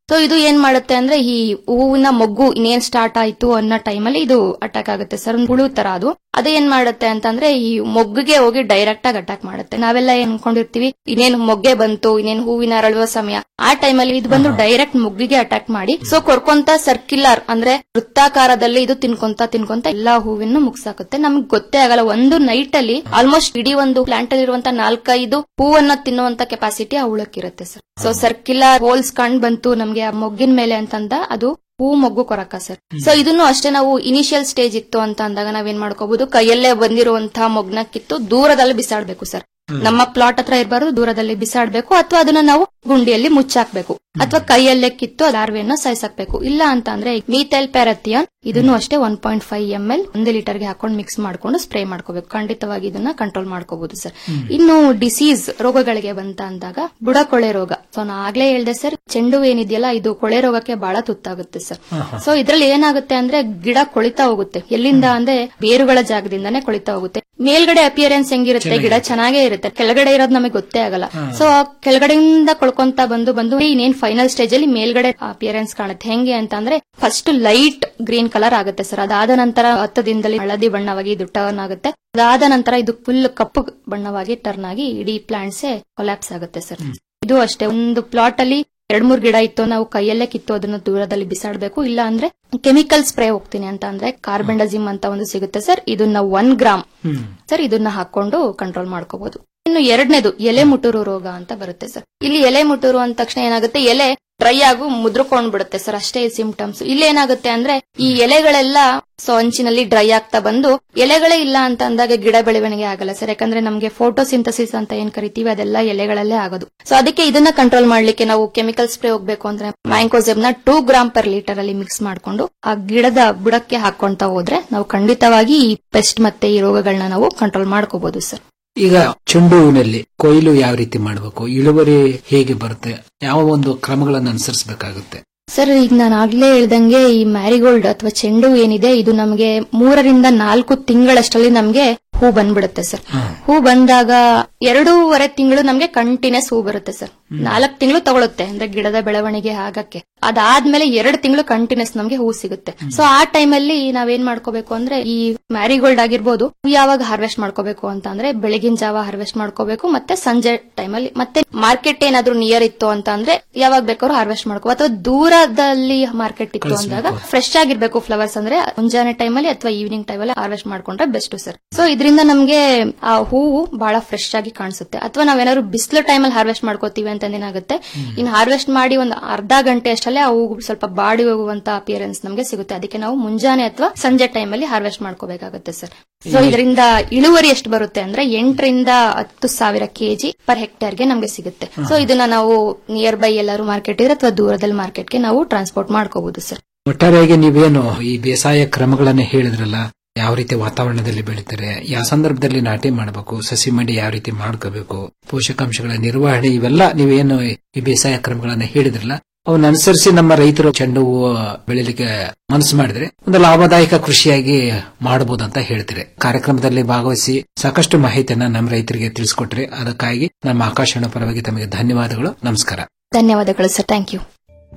ಸೊ ಇದು ಏನ್ ಮಾಡುತ್ತೆ ಅಂದ್ರೆ ಈ ಹೂವಿನ ಮೊಗ್ಗು ಇನ್ನೇನ್ ಸ್ಟಾರ್ಟ್ ಆಯ್ತು ಅನ್ನೋ ಟೈಮಲ್ಲಿ ಇದು ಅಟ್ಯಾಕ್ ಆಗುತ್ತೆ ಸರ್ ಒಂದು ಹುಳು ತರ ಅದು ಅದೇ ಏನ್ ಮಾಡುತ್ತೆ ಅಂತಂದ್ರೆ ಈ ಮೊಗ್ಗಿಗೆ ಹೋಗಿ ಡೈರೆಕ್ಟ್ ಆಗಿ ಅಟ್ಯಾಕ್ ಮಾಡುತ್ತೆ ನಾವೆಲ್ಲ ಏನ್ ಅನ್ಕೊಂಡಿರ್ತೀವಿ ಇನ್ನೇನು ಮೊಗ್ಗೆ ಬಂತು ಇನ್ನೇನು ಹೂವಿನ ಅರಳುವ ಸಮಯ ಆ ಟೈಮಲ್ಲಿ ಇದು ಬಂದು ಡೈರೆಕ್ಟ್ ಮೊಗ್ಗಿಗೆ ಅಟ್ಯಾಕ್ ಮಾಡಿ ಸೊ ಕೊರ್ಕೊಂತ ಸರ್ಕ್ಯುಲರ್ ಅಂದ್ರೆ ವೃತ್ತಾಕಾರದಲ್ಲಿ ಇದು ತಿನ್ಕೊಂತ ತಿನ್ಕೊಂತ ಎಲ್ಲಾ ಹೂವಿನ ಮುಗ್ಸಾಕುತ್ತೆ ನಮ್ಗೆ ಗೊತ್ತೇ ಆಗಲ್ಲ ಒಂದು ನೈಟ್ ಅಲ್ಲಿ ಆಲ್ಮೋಸ್ಟ್ ಇಡೀ ಒಂದು ಪ್ಲಾಂಟ್ ಅಲ್ಲಿ ಇರುವಂತ ನಾಲ್ಕೈದು ಹೂವನ್ನ ತಿನ್ನುವಂತ ಕೆಪಾಸಿಟಿ ಆ ಹುಳಕ್ಕಿರುತ್ತೆ ಸರ್ ಸೊ ಸರ್ಕ್ಯುಲರ್ ಹೋಲ್ಸ್ ಕಂಡ್ ಬಂತು ನಮ್ಗೆ ಆ ಮೊಗ್ಗಿನ ಮೇಲೆ ಅಂತಂದ ಅದು ಹೂ ಮೊಗ್ಗು ಕೊರಕ ಸರ್ ಸೊ ಇದನ್ನು ಅಷ್ಟೇ ನಾವು ಇನಿಷಿಯಲ್ ಸ್ಟೇಜ್ ಇತ್ತು ಅಂತ ಅಂದಾಗ ನಾವೇನ್ ಮಾಡ್ಕೋಬಹುದು ಕೈಯಲ್ಲೇ ಬಂದಿರುವಂತಹ ಮೊಗ್ನ ಕಿತ್ತು ದೂರದಲ್ಲಿ ಬಿಸಾಡ್ಬೇಕು ಸರ್ ನಮ್ಮ ಪ್ಲಾಟ್ ಹತ್ರ ಇರಬಾರ್ದು ದೂರದಲ್ಲಿ ಬಿಸಾಡ್ಬೇಕು ಅಥವಾ ಅದನ್ನ ನಾವು ಗುಂಡಿಯಲ್ಲಿ ಮುಚ್ಚಾಕ್ಬೇಕು ಅಥವಾ ಕೈಯಲ್ಲೇ ಕಿತ್ತು ಲಾರ್ವೆಯನ್ನ ಸಾಯಿಸಾಕ್ಬೇಕು ಇಲ್ಲ ಅಂತ ಅಂದ್ರೆ ಮೀಥೈಲ್ ಪ್ಯಾರಥಿಯಾನ್ ಇದನ್ನು ಅಷ್ಟೇ one point five M L ಒಂದು ಲೀಟರ್ಗೆ ಹಾಕೊಂಡು ಮಿಕ್ಸ್ ಮಾಡ್ಕೊಂಡು ಸ್ಪ್ರೇ ಮಾಡ್ಕೋಬೇಕು ಖಂಡಿತವಾಗಿ ಇದನ್ನ ಕಂಟ್ರೋಲ್ ಮಾಡ್ಕೋಬಹುದು ಸರ್ ಇನ್ನು ಡಿಸೀಸ್ ರೋಗಗಳಿಗೆ ಬಂತ ಅಂದಾಗ ಬುಡಕೊಳೆ ರೋಗ ಸೊ ನಾ ಆಗ್ಲೇ ಹೇಳ್ದೆ ಸರ್ ಚೆಂಡು ಏನಿದೆಯಲ್ಲ ಇದು ಕೊಳೆ ರೋಗಕ್ಕೆ ಬಹಳ ತುತ್ತಾಗುತ್ತೆ ಸರ್ ಸೊ ಇದ್ರಲ್ಲಿ ಏನಾಗುತ್ತೆ ಅಂದ್ರೆ ಗಿಡ ಕೊಳಿತಾ ಹೋಗುತ್ತೆ ಎಲ್ಲಿಂದ ಅಂದ್ರೆ ಬೇರುಗಳ ಜಾಗದಿಂದಾನೇ ಕೊಳಿತಾ ಹೋಗುತ್ತೆ ಮೇಲ್ಗಡೆ ಅಪಿಯರೆನ್ಸ್ ಹೆಂಗಿರುತ್ತೆ ಗಿಡ ಚೆನ್ನಾಗೇ ಇರುತ್ತೆ ಕೆಳಗಡೆ ಇರೋದು ನಮಗೆ ಗೊತ್ತೇ ಆಗಲ್ಲ ಸೊ ಕೆಳಗಡೆಯಿಂದ ಕೊಳ್ಕೊಂತ ಬಂದು ಬಂದು ಇನ್ನೇನ್ ಫೈನಲ್ ಸ್ಟೇಜ್ ಅಲ್ಲಿ ಮೇಲ್ಗಡೆ ಅಪಿಯರೆನ್ಸ್ ಕಾಣುತ್ತೆ ಹೆಂಗೆ ಅಂತ ಅಂದ್ರೆ ಫಸ್ಟ್ ಲೈಟ್ ಗ್ರೀನ್ ಕಲರ್ ಆಗುತ್ತೆ ಸರ್ ಅದಾದ ನಂತರ ಹತ್ತು ದಿನದಲ್ಲಿ ಹಳದಿ ಬಣ್ಣವಾಗಿ ಇದು ಟರ್ನ್ ಆಗುತ್ತೆ ಅದಾದ ನಂತರ ಇದು ಫುಲ್ ಕಪ್ಪು ಬಣ್ಣವಾಗಿ ಟರ್ನ್ ಆಗಿ ಇಡೀ ಪ್ಲಾಂಟ್ಸ್ ಕೊಲ್ಯಾಪ್ಸ್ ಆಗುತ್ತೆ ಸರ್ ಇದು ಅಷ್ಟೇ ಒಂದು ಪ್ಲಾಟ್ ಅಲ್ಲಿ ಎರಡ್ ಮೂರ್ ಗಿಡ ಇತ್ತು ನಾವು ಕೈಯಲ್ಲೇ ಕಿತ್ತು ಅದನ್ನ ದೂರದಲ್ಲಿ ಬಿಸಾಡ್ಬೇಕು ಇಲ್ಲ ಅಂದ್ರೆ ಕೆಮಿಕಲ್ ಸ್ಪ್ರೇ ಹೋಗ್ತೀನಿ ಅಂತ ಅಂದ್ರೆ ಕಾರ್ಬೆಂಡಜಿಮ್ ಅಂತ ಒಂದು ಸಿಗುತ್ತೆ ಸರ್ ಇದನ್ನ ಒನ್ ಗ್ರಾಮ್ ಸರ್ ಇದನ್ನ ಹಾಕೊಂಡು ಕಂಟ್ರೋಲ್ ಮಾಡ್ಕೋಬಹುದು ಇನ್ನು ಎರಡನೇದು ಎಲೆ ಮುಟುರು ರೋಗ ಅಂತ ಬರುತ್ತೆ ಸರ್ ಇಲ್ಲಿ ಎಲೆ ಮುಟುರು ಅಂದ ತಕ್ಷಣ ಏನಾಗುತ್ತೆ ಎಲೆ ಡ್ರೈ ಆಗು ಮುದ್ರಕೊಂಡ್ ಬಿಡುತ್ತೆ ಸರ್ ಅಷ್ಟೇ ಸಿಂಪ್ಟಮ್ಸ್ ಇಲ್ಲಿ ಏನಾಗುತ್ತೆ ಅಂದ್ರೆ ಈ ಎಲೆಗಳೆಲ್ಲ ಸೊ ಅಂಚಿನಲ್ಲಿ ಡ್ರೈ ಆಗ್ತಾ ಬಂದು ಎಲೆಗಳೇ ಇಲ್ಲ ಅಂತ ಅಂದಾಗ ಗಿಡ ಬೆಳವಣಿಗೆ ಆಗಲ್ಲ ಸರ್ ಯಾಕಂದ್ರೆ ನಮಗೆ ಫೋಟೋಸಿಂಥಸಿಸ್ ಅಂತ ಏನ್ ಕರಿತೀವಿ ಅದೆಲ್ಲ ಎಲೆಗಳಲ್ಲೇ ಆಗೋದು ಸೊ ಅದಕ್ಕೆ ಇದನ್ನ ಕಂಟ್ರೋಲ್ ಮಾಡ್ಲಿಕ್ಕೆ ನಾವು ಕೆಮಿಕಲ್ ಸ್ಪ್ರೇ ಹೋಗ್ಬೇಕು ಅಂದ್ರೆ ಮ್ಯಾಂಕೋಸೆಬ್ ನ ಟೂ ಗ್ರಾಮ್ ಪರ್ ಲೀಟರ್ ಅಲ್ಲಿ ಮಿಕ್ಸ್ ಮಾಡ್ಕೊಂಡು ಆ ಗಿಡದ ಬುಡಕ್ಕೆ ಹಾಕೊಂತ ಹೋದ್ರೆ ನಾವು ಖಂಡಿತವಾಗಿ ಈ ಪೆಸ್ಟ್ ಮತ್ತೆ ಈ ರೋಗಗಳನ್ನ ನಾವು ಕಂಟ್ರೋಲ್ ಮಾಡ್ಕೋಬಹುದು ಸರ್ ಈಗ ಚೆಂಡು ಹೂವಿನಲ್ಲಿ ಕೊಯ್ಲು ಯಾವ ರೀತಿ ಮಾಡಬೇಕು ಇಳುವರಿ ಹೇಗೆ ಬರುತ್ತೆ ಯಾವ ಒಂದು ಕ್ರಮಗಳನ್ನು ಅನುಸರಿಸಬೇಕಾಗುತ್ತೆ ಸರ್ ಈಗ ನಾನು ಆಗ್ಲೇ ಹೇಳ್ದಂಗೆ ಈ ಮ್ಯಾರಿಗೋಲ್ಡ್ ಅಥವಾ ಚೆಂಡು ಏನಿದೆ ಇದು ನಮಗೆ ಮೂರರಿಂದ ನಾಲ್ಕು ತಿಂಗಳಷ್ಟರಲ್ಲಿ ನಮಗೆ ಹೂ ಬಂದ್ಬಿಡುತ್ತೆ ಸರ್ ಹೂ ಬಂದಾಗ ಎರಡೂವರೆ ತಿಂಗಳು ನಮಗೆ ಕಂಟಿನ್ಯೂಸ್ ಹೂ ಬರುತ್ತೆ ಸರ್ ನಾಲ್ಕು ತಿಂಗಳು ತಗೊಳುತ್ತೆ ಅಂದ್ರೆ ಗಿಡದ ಬೆಳವಣಿಗೆ ಆಗಕ್ಕೆ ಅದಾದ್ಮೇಲೆ ಎರಡು ತಿಂಗಳು ಕಂಟಿನ್ಯೂಸ್ ನಮಗೆ ಹೂ ಸಿಗುತ್ತೆ ಸೊ ಆ ಟೈಮಲ್ಲಿ ನಾವೇನ್ ಮಾಡ್ಕೋಬೇಕು ಅಂದ್ರೆ ಈ ಮ್ಯಾರಿಗೋಲ್ಡ್ ಆಗಿರ್ಬೋದು ಯಾವಾಗ ಹಾರ್ವೆಸ್ಟ್ ಮಾಡ್ಕೋಬೇಕು ಅಂತ ಅಂದ್ರೆ ಬೆಳಗಿನ ಜಾವ ಹಾರ್ವೆಸ್ಟ್ ಮಾಡ್ಕೋಬೇಕು ಮತ್ತೆ ಸಂಜೆ ಟೈಮಲ್ಲಿ ಮತ್ತೆ ಮಾರ್ಕೆಟ್ ಏನಾದ್ರೂ ನಿಯರ್ ಇತ್ತು ಅಂತ ಅಂದ್ರೆ ಯಾವಾಗ ಬೇಕಾದ್ರೂ ಹಾರ್ವೆಸ್ಟ್ ಮಾಡ್ಕೋ ಅಥವಾ ದೂರದಲ್ಲಿ ಮಾರ್ಕೆಟ್ ಇತ್ತು ಅಂದಾಗ ಫ್ರೆಶ್ ಆಗಿರ್ಬೇಕು ಫ್ಲವರ್ಸ್ ಅಂದ್ರೆ ಮುಂಜಾನೆ ಟೈಮಲ್ಲಿ ಅಥವಾ ಈವ್ನಿಂಗ್ ಟೈಮಲ್ಲಿ ಹಾರ್ವೆಸ್ಟ್ ಮಾಡ್ಕೊಂಡ್ರೆ ಬೆಸ್ಟ್ ಸರ್ ಸೊ ಇದರಿಂದ ನಮ್ಗೆ ಆ ಹೂವು ಬಹಳ ಫ್ರೆಶ್ ಆಗಿ ಕಾಣಿಸುತ್ತೆ ಅಥವಾ ನಾವೇನಾದ್ರು ಬಿಸಿಲು ಟೈಮಲ್ಲಿ ಹಾರ್ವೆಸ್ಟ್ ಮಾಡ್ಕೋತೀವಿ ಅಂತ ಏನಾಗುತ್ತೆ ಇನ್ನು ಹಾರ್ವೆಸ್ಟ್ ಮಾಡಿ ಒಂದು ಅರ್ಧ ಗಂಟೆ ಅಷ್ಟಲ್ಲೇ ಆ ಹೂವು ಸ್ವಲ್ಪ ಬಾಡಿ ಹೋಗುವಂತ ಅಪಿಯರೆನ್ಸ್ ನಮಗೆ ಸಿಗುತ್ತೆ ಅದಕ್ಕೆ ನಾವು ಮುಂಜಾನೆ ಅಥವಾ ಸಂಜೆ ಟೈಮಲ್ಲಿ ಹಾರ್ವೆಸ್ಟ್ ಮಾಡ್ಕೋಬೇಕಾಗುತ್ತೆ ಸರ್ ಸೊ ಇದರಿಂದ ಇಳುವರಿ ಎಷ್ಟು ಬರುತ್ತೆ ಅಂದ್ರೆ ಎಂಟರಿಂದ ಹತ್ತು ಸಾವಿರ ಕೆಜಿ ಪರ್ ಹೆಕ್ಟೇರ್ಗೆ ನಮಗೆ ಸಿಗುತ್ತೆ ಸೊ ಇದನ್ನ ನಾವು ನಿಯರ್ ಬೈ ಎಲ್ಲರೂ ಮಾರ್ಕೆಟ್ ಇದ್ರೆ ಅಥವಾ ದೂರದಲ್ಲಿ ಮಾರ್ಕೆಟ್ಗೆ ನಾವು ಟ್ರಾನ್ಸ್ಪೋರ್ಟ್ ಮಾಡ್ಕೋಬಹುದು ಸರ್ ಒಟ್ಟಾರೆಯಾಗಿ ನೀವೇನು ಈ ಬೇಸಾಯ ಕ್ರಮಗಳನ್ನ ಹೇಳಿದ್ರಲ್ಲ ಯಾವ ರೀತಿ ವಾತಾವರಣದಲ್ಲಿ ಬೆಳೀತಾರೆ ಯಾವ ಸಂದರ್ಭದಲ್ಲಿ ನಾಟಿ ಮಾಡಬೇಕು ಸಸಿ ಮಂಡಿ ಯಾವ ರೀತಿ ಮಾಡ್ಕೋಬೇಕು ಪೋಷಕಾಂಶಗಳ ನಿರ್ವಹಣೆ ಇವೆಲ್ಲ ನೀವೇನು ಈ ಬೇಸಾಯ ಕ್ರಮಗಳನ್ನ ಹೇಳಿದ್ರಲ್ಲ ಅವನ್ನ ಅನುಸರಿಸಿ ನಮ್ಮ ರೈತರು ಚೆಂಡು ಹೂವು ಬೆಳಿಲಿಕ್ಕೆ ಮನಸ್ಸು ಮಾಡಿದ್ರೆ ಒಂದು ಲಾಭದಾಯಕ ಕೃಷಿಯಾಗಿ ಮಾಡಬಹುದು ಅಂತ ಹೇಳ್ತೀರಿ ಕಾರ್ಯಕ್ರಮದಲ್ಲಿ ಭಾಗವಹಿಸಿ ಸಾಕಷ್ಟು ಮಾಹಿತಿಯನ್ನ ನಮ್ಮ ರೈತರಿಗೆ ತಿಳಿಸಿಕೊಟ್ರಿ ಅದಕ್ಕಾಗಿ ನಮ್ಮ ಆಕಾಶವಾಣಿ ಪರವಾಗಿ ತಮಗೆ ಧನ್ಯವಾದಗಳು ನಮಸ್ಕಾರ ಧನ್ಯವಾದಗಳು ಸರ್ ಥ್ಯಾಂಕ್ ಯು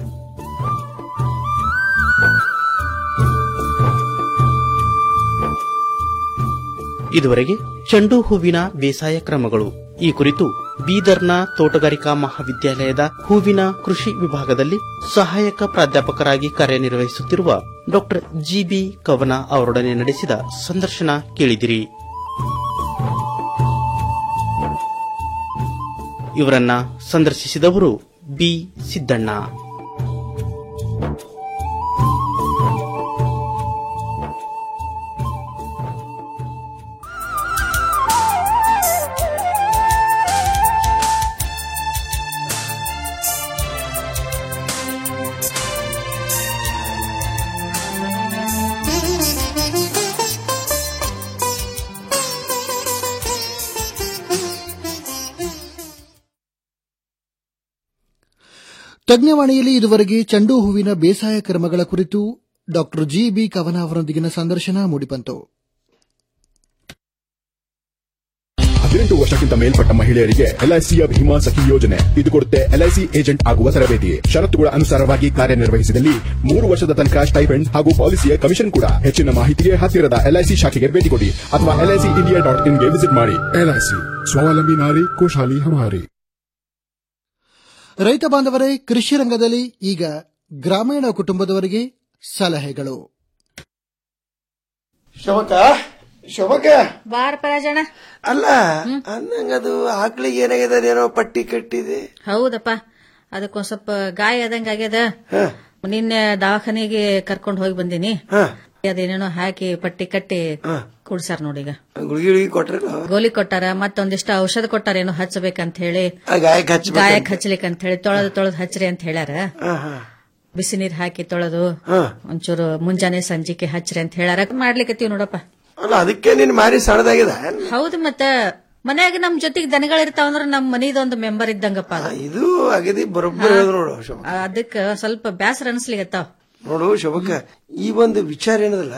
ಇದುವರೆಗೆ ಚೆಂಡು ಹೂವಿನ ಬೇಸಾಯ ಕ್ರಮಗಳು ಈ ಕುರಿತು ಬೀದರ್ನ ತೋಟಗಾರಿಕಾ ಮಹಾವಿದ್ಯಾಲಯದ ಹೂವಿನ ಕೃಷಿ ವಿಭಾಗದಲ್ಲಿ ಸಹಾಯಕ ಪ್ರಾಧ್ಯಾಪಕರಾಗಿ ಕಾರ್ಯನಿರ್ವಹಿಸುತ್ತಿರುವ ಡಾಕ್ಟರ್ ಜಿಬಿ ಕವನ ಅವರೊಡನೆ ನಡೆಸಿದ ಸಂದರ್ಶನ ಕೇಳಿದಿರಿ ಇವರನ್ನ ಸಂದರ್ಶಿಸಿದವರು ಬಿ ಸಿದ್ದಣ್ಣ ತಜ್ಞವಾಣಿಯಲ್ಲಿ ಇದುವರೆಗೆ ಚೆಂಡು ಹೂವಿನ ಬೇಸಾಯ ಕ್ರಮಗಳ ಕುರಿತು ಡಾಕ್ಟರ್ ಜಿ ಬಿ ಕವನ ಅವರೊಂದಿಗಿನ ಸಂದರ್ಶನ ಮೂಡಿಬಂತು ಹದಿನೆಂಟು ವರ್ಷಕ್ಕಿಂತ ಮೇಲ್ಪಟ್ಟ ಮಹಿಳೆಯರಿಗೆ ಎಲ್ಐಸಿಯ ಭೀಮಾ ಸಖಿ ಯೋಜನೆ ಇದು ಕೊಡುತ್ತೆ ಎಲ್ಐಸಿ ಏಜೆಂಟ್ ಆಗುವ ತರಬೇತಿ ಷರತ್ತುಗಳ ಅನುಸಾರವಾಗಿ ಕಾರ್ಯನಿರ್ವಹಿಸಿದಲ್ಲಿ ಮೂರು ವರ್ಷದ ತನಕ ಸ್ಟೈಪೆಂಡ್ ಹಾಗೂ ಪಾಲಿಸಿಯ ಕಮಿಷನ್ ಕೂಡ ಹೆಚ್ಚಿನ ಮಾಹಿತಿಗೆ ಹತ್ತಿರದ ಎಲ್ಐಸಿ ಶಾಖೆಗೆ ಭೇಟಿ ಕೊಡಿ ಅಥವಾ ಎಲ್ಐಸಿ ಇಂಡಿಯಾ ಡಾಟ್ ಇನ್ಗೆ ವಿಸಿಟ್ ಮಾಡಿ ಎಲ್ಐಸಿ ಸ್ವಾವಲಂಬಿ ನಾರಿ ಖುಷಾಲಿ ಹಮಾರಿ ರೈತ ಬಾಂಧವರೇ ಕೃಷಿ ರಂಗದಲ್ಲಿ ಈಗ ಗ್ರಾಮೀಣ ಕುಟುಂಬದವರಿಗೆ ಸಲಹೆಗಳು ಶೋಭಕ ಶೋಭಕ ಬಾರ ಪರಾಜಣ ಅಲ್ಲ ಅಂದಂಗದು ಆಕಳಿಗೆ ಏನಾಗಿದೆ ಏನೋ ಪಟ್ಟಿ ಕಟ್ಟಿದೆ ಹೌದಪ್ಪ ಅದಕ್ಕೊಂದ್ ಸ್ವಲ್ಪ ಗಾಯ ಆದಂಗ ಆಗ್ಯದ ನಿನ್ನೆ ದವಾಖಾನೆಗೆ ಕರ್ಕೊಂಡ್ ಹೋಗಿ ಬಂದೀನಿ ಅದೇನೇನೋ ಹಾಕಿ ಪಟ್ಟಿ ಕಟ್ಟಿ ಕುಡ್ಸಾರ ನೋಡೀಗ ಗುಳಿಗೆ ಗುಳಿಗೆ ಕೊಟ್ರಲ್ಲ ಗೋಲಿ ಕೊಟ್ಟಾರ ಮತ್ತೊಂದಿಷ್ಟು ಔಷಧ ಕೊಟ್ಟಾರ ಏನೋ ಹಚ್ಚಬೇಕಂತ ಹೇಳಿ ಆ ಗಾಯಕ್ಕೆ ಹಚ್ಬೇಕು ಗಾಯಕ್ ಹಚ್ಚಲಿಕ್ಕೆ ಅಂತ ಹೇಳಿ ತೊಳೆದು ತೊಳೆದು ಹಚ್ರಿ ಅಂತ ಹೇಳ್ಯಾರ ಬಿಸಿ ನೀರ್ ಹಾಕಿ ತೊಳೆದು ಒಂಚೂರು ಮುಂಜಾನೆ ಸಂಜಿಕೆ ಹಚ್ರಿ ಅಂತ ಹೇಳ್ಯಾರ ಮಾಡ್ಲಿಕತ್ತೀವಿ ನೋಡಪ್ಪ ಅಲ್ಲ ಅದಕ್ಕೆ ನಿನ್ ಮಾರಿ ಸಣ್ಣದಾಗಿದೆ ಹೌದು ಮತ್ತ ಮನ್ಯಾಗ ನಮ್ ಜೊತೆಗ್ ದನಗಳಿರ್ತಾವಂದ್ರ ನಮ್ ಮನಿದೊಂದು ಮೆಂಬರ್ ಇದ್ದಂಗಪ್ಪ ಅದು. ಇದು ಅಗದಿ ಬರೋಬ್ಬರಿ ಹೇಳ್ದು ನೋಡು ಶೋಭಕ ಅದಕ್ಕ ಸ್ವಲ್ಪ ಬ್ಯಾಸರ ಅನ್ಸ್ಲಿಗತ್ತಾವ ನೋಡು ಶೋಭಕ ಈ ಒಂದು ವಿಚಾರ ಏನದಲ್ಲ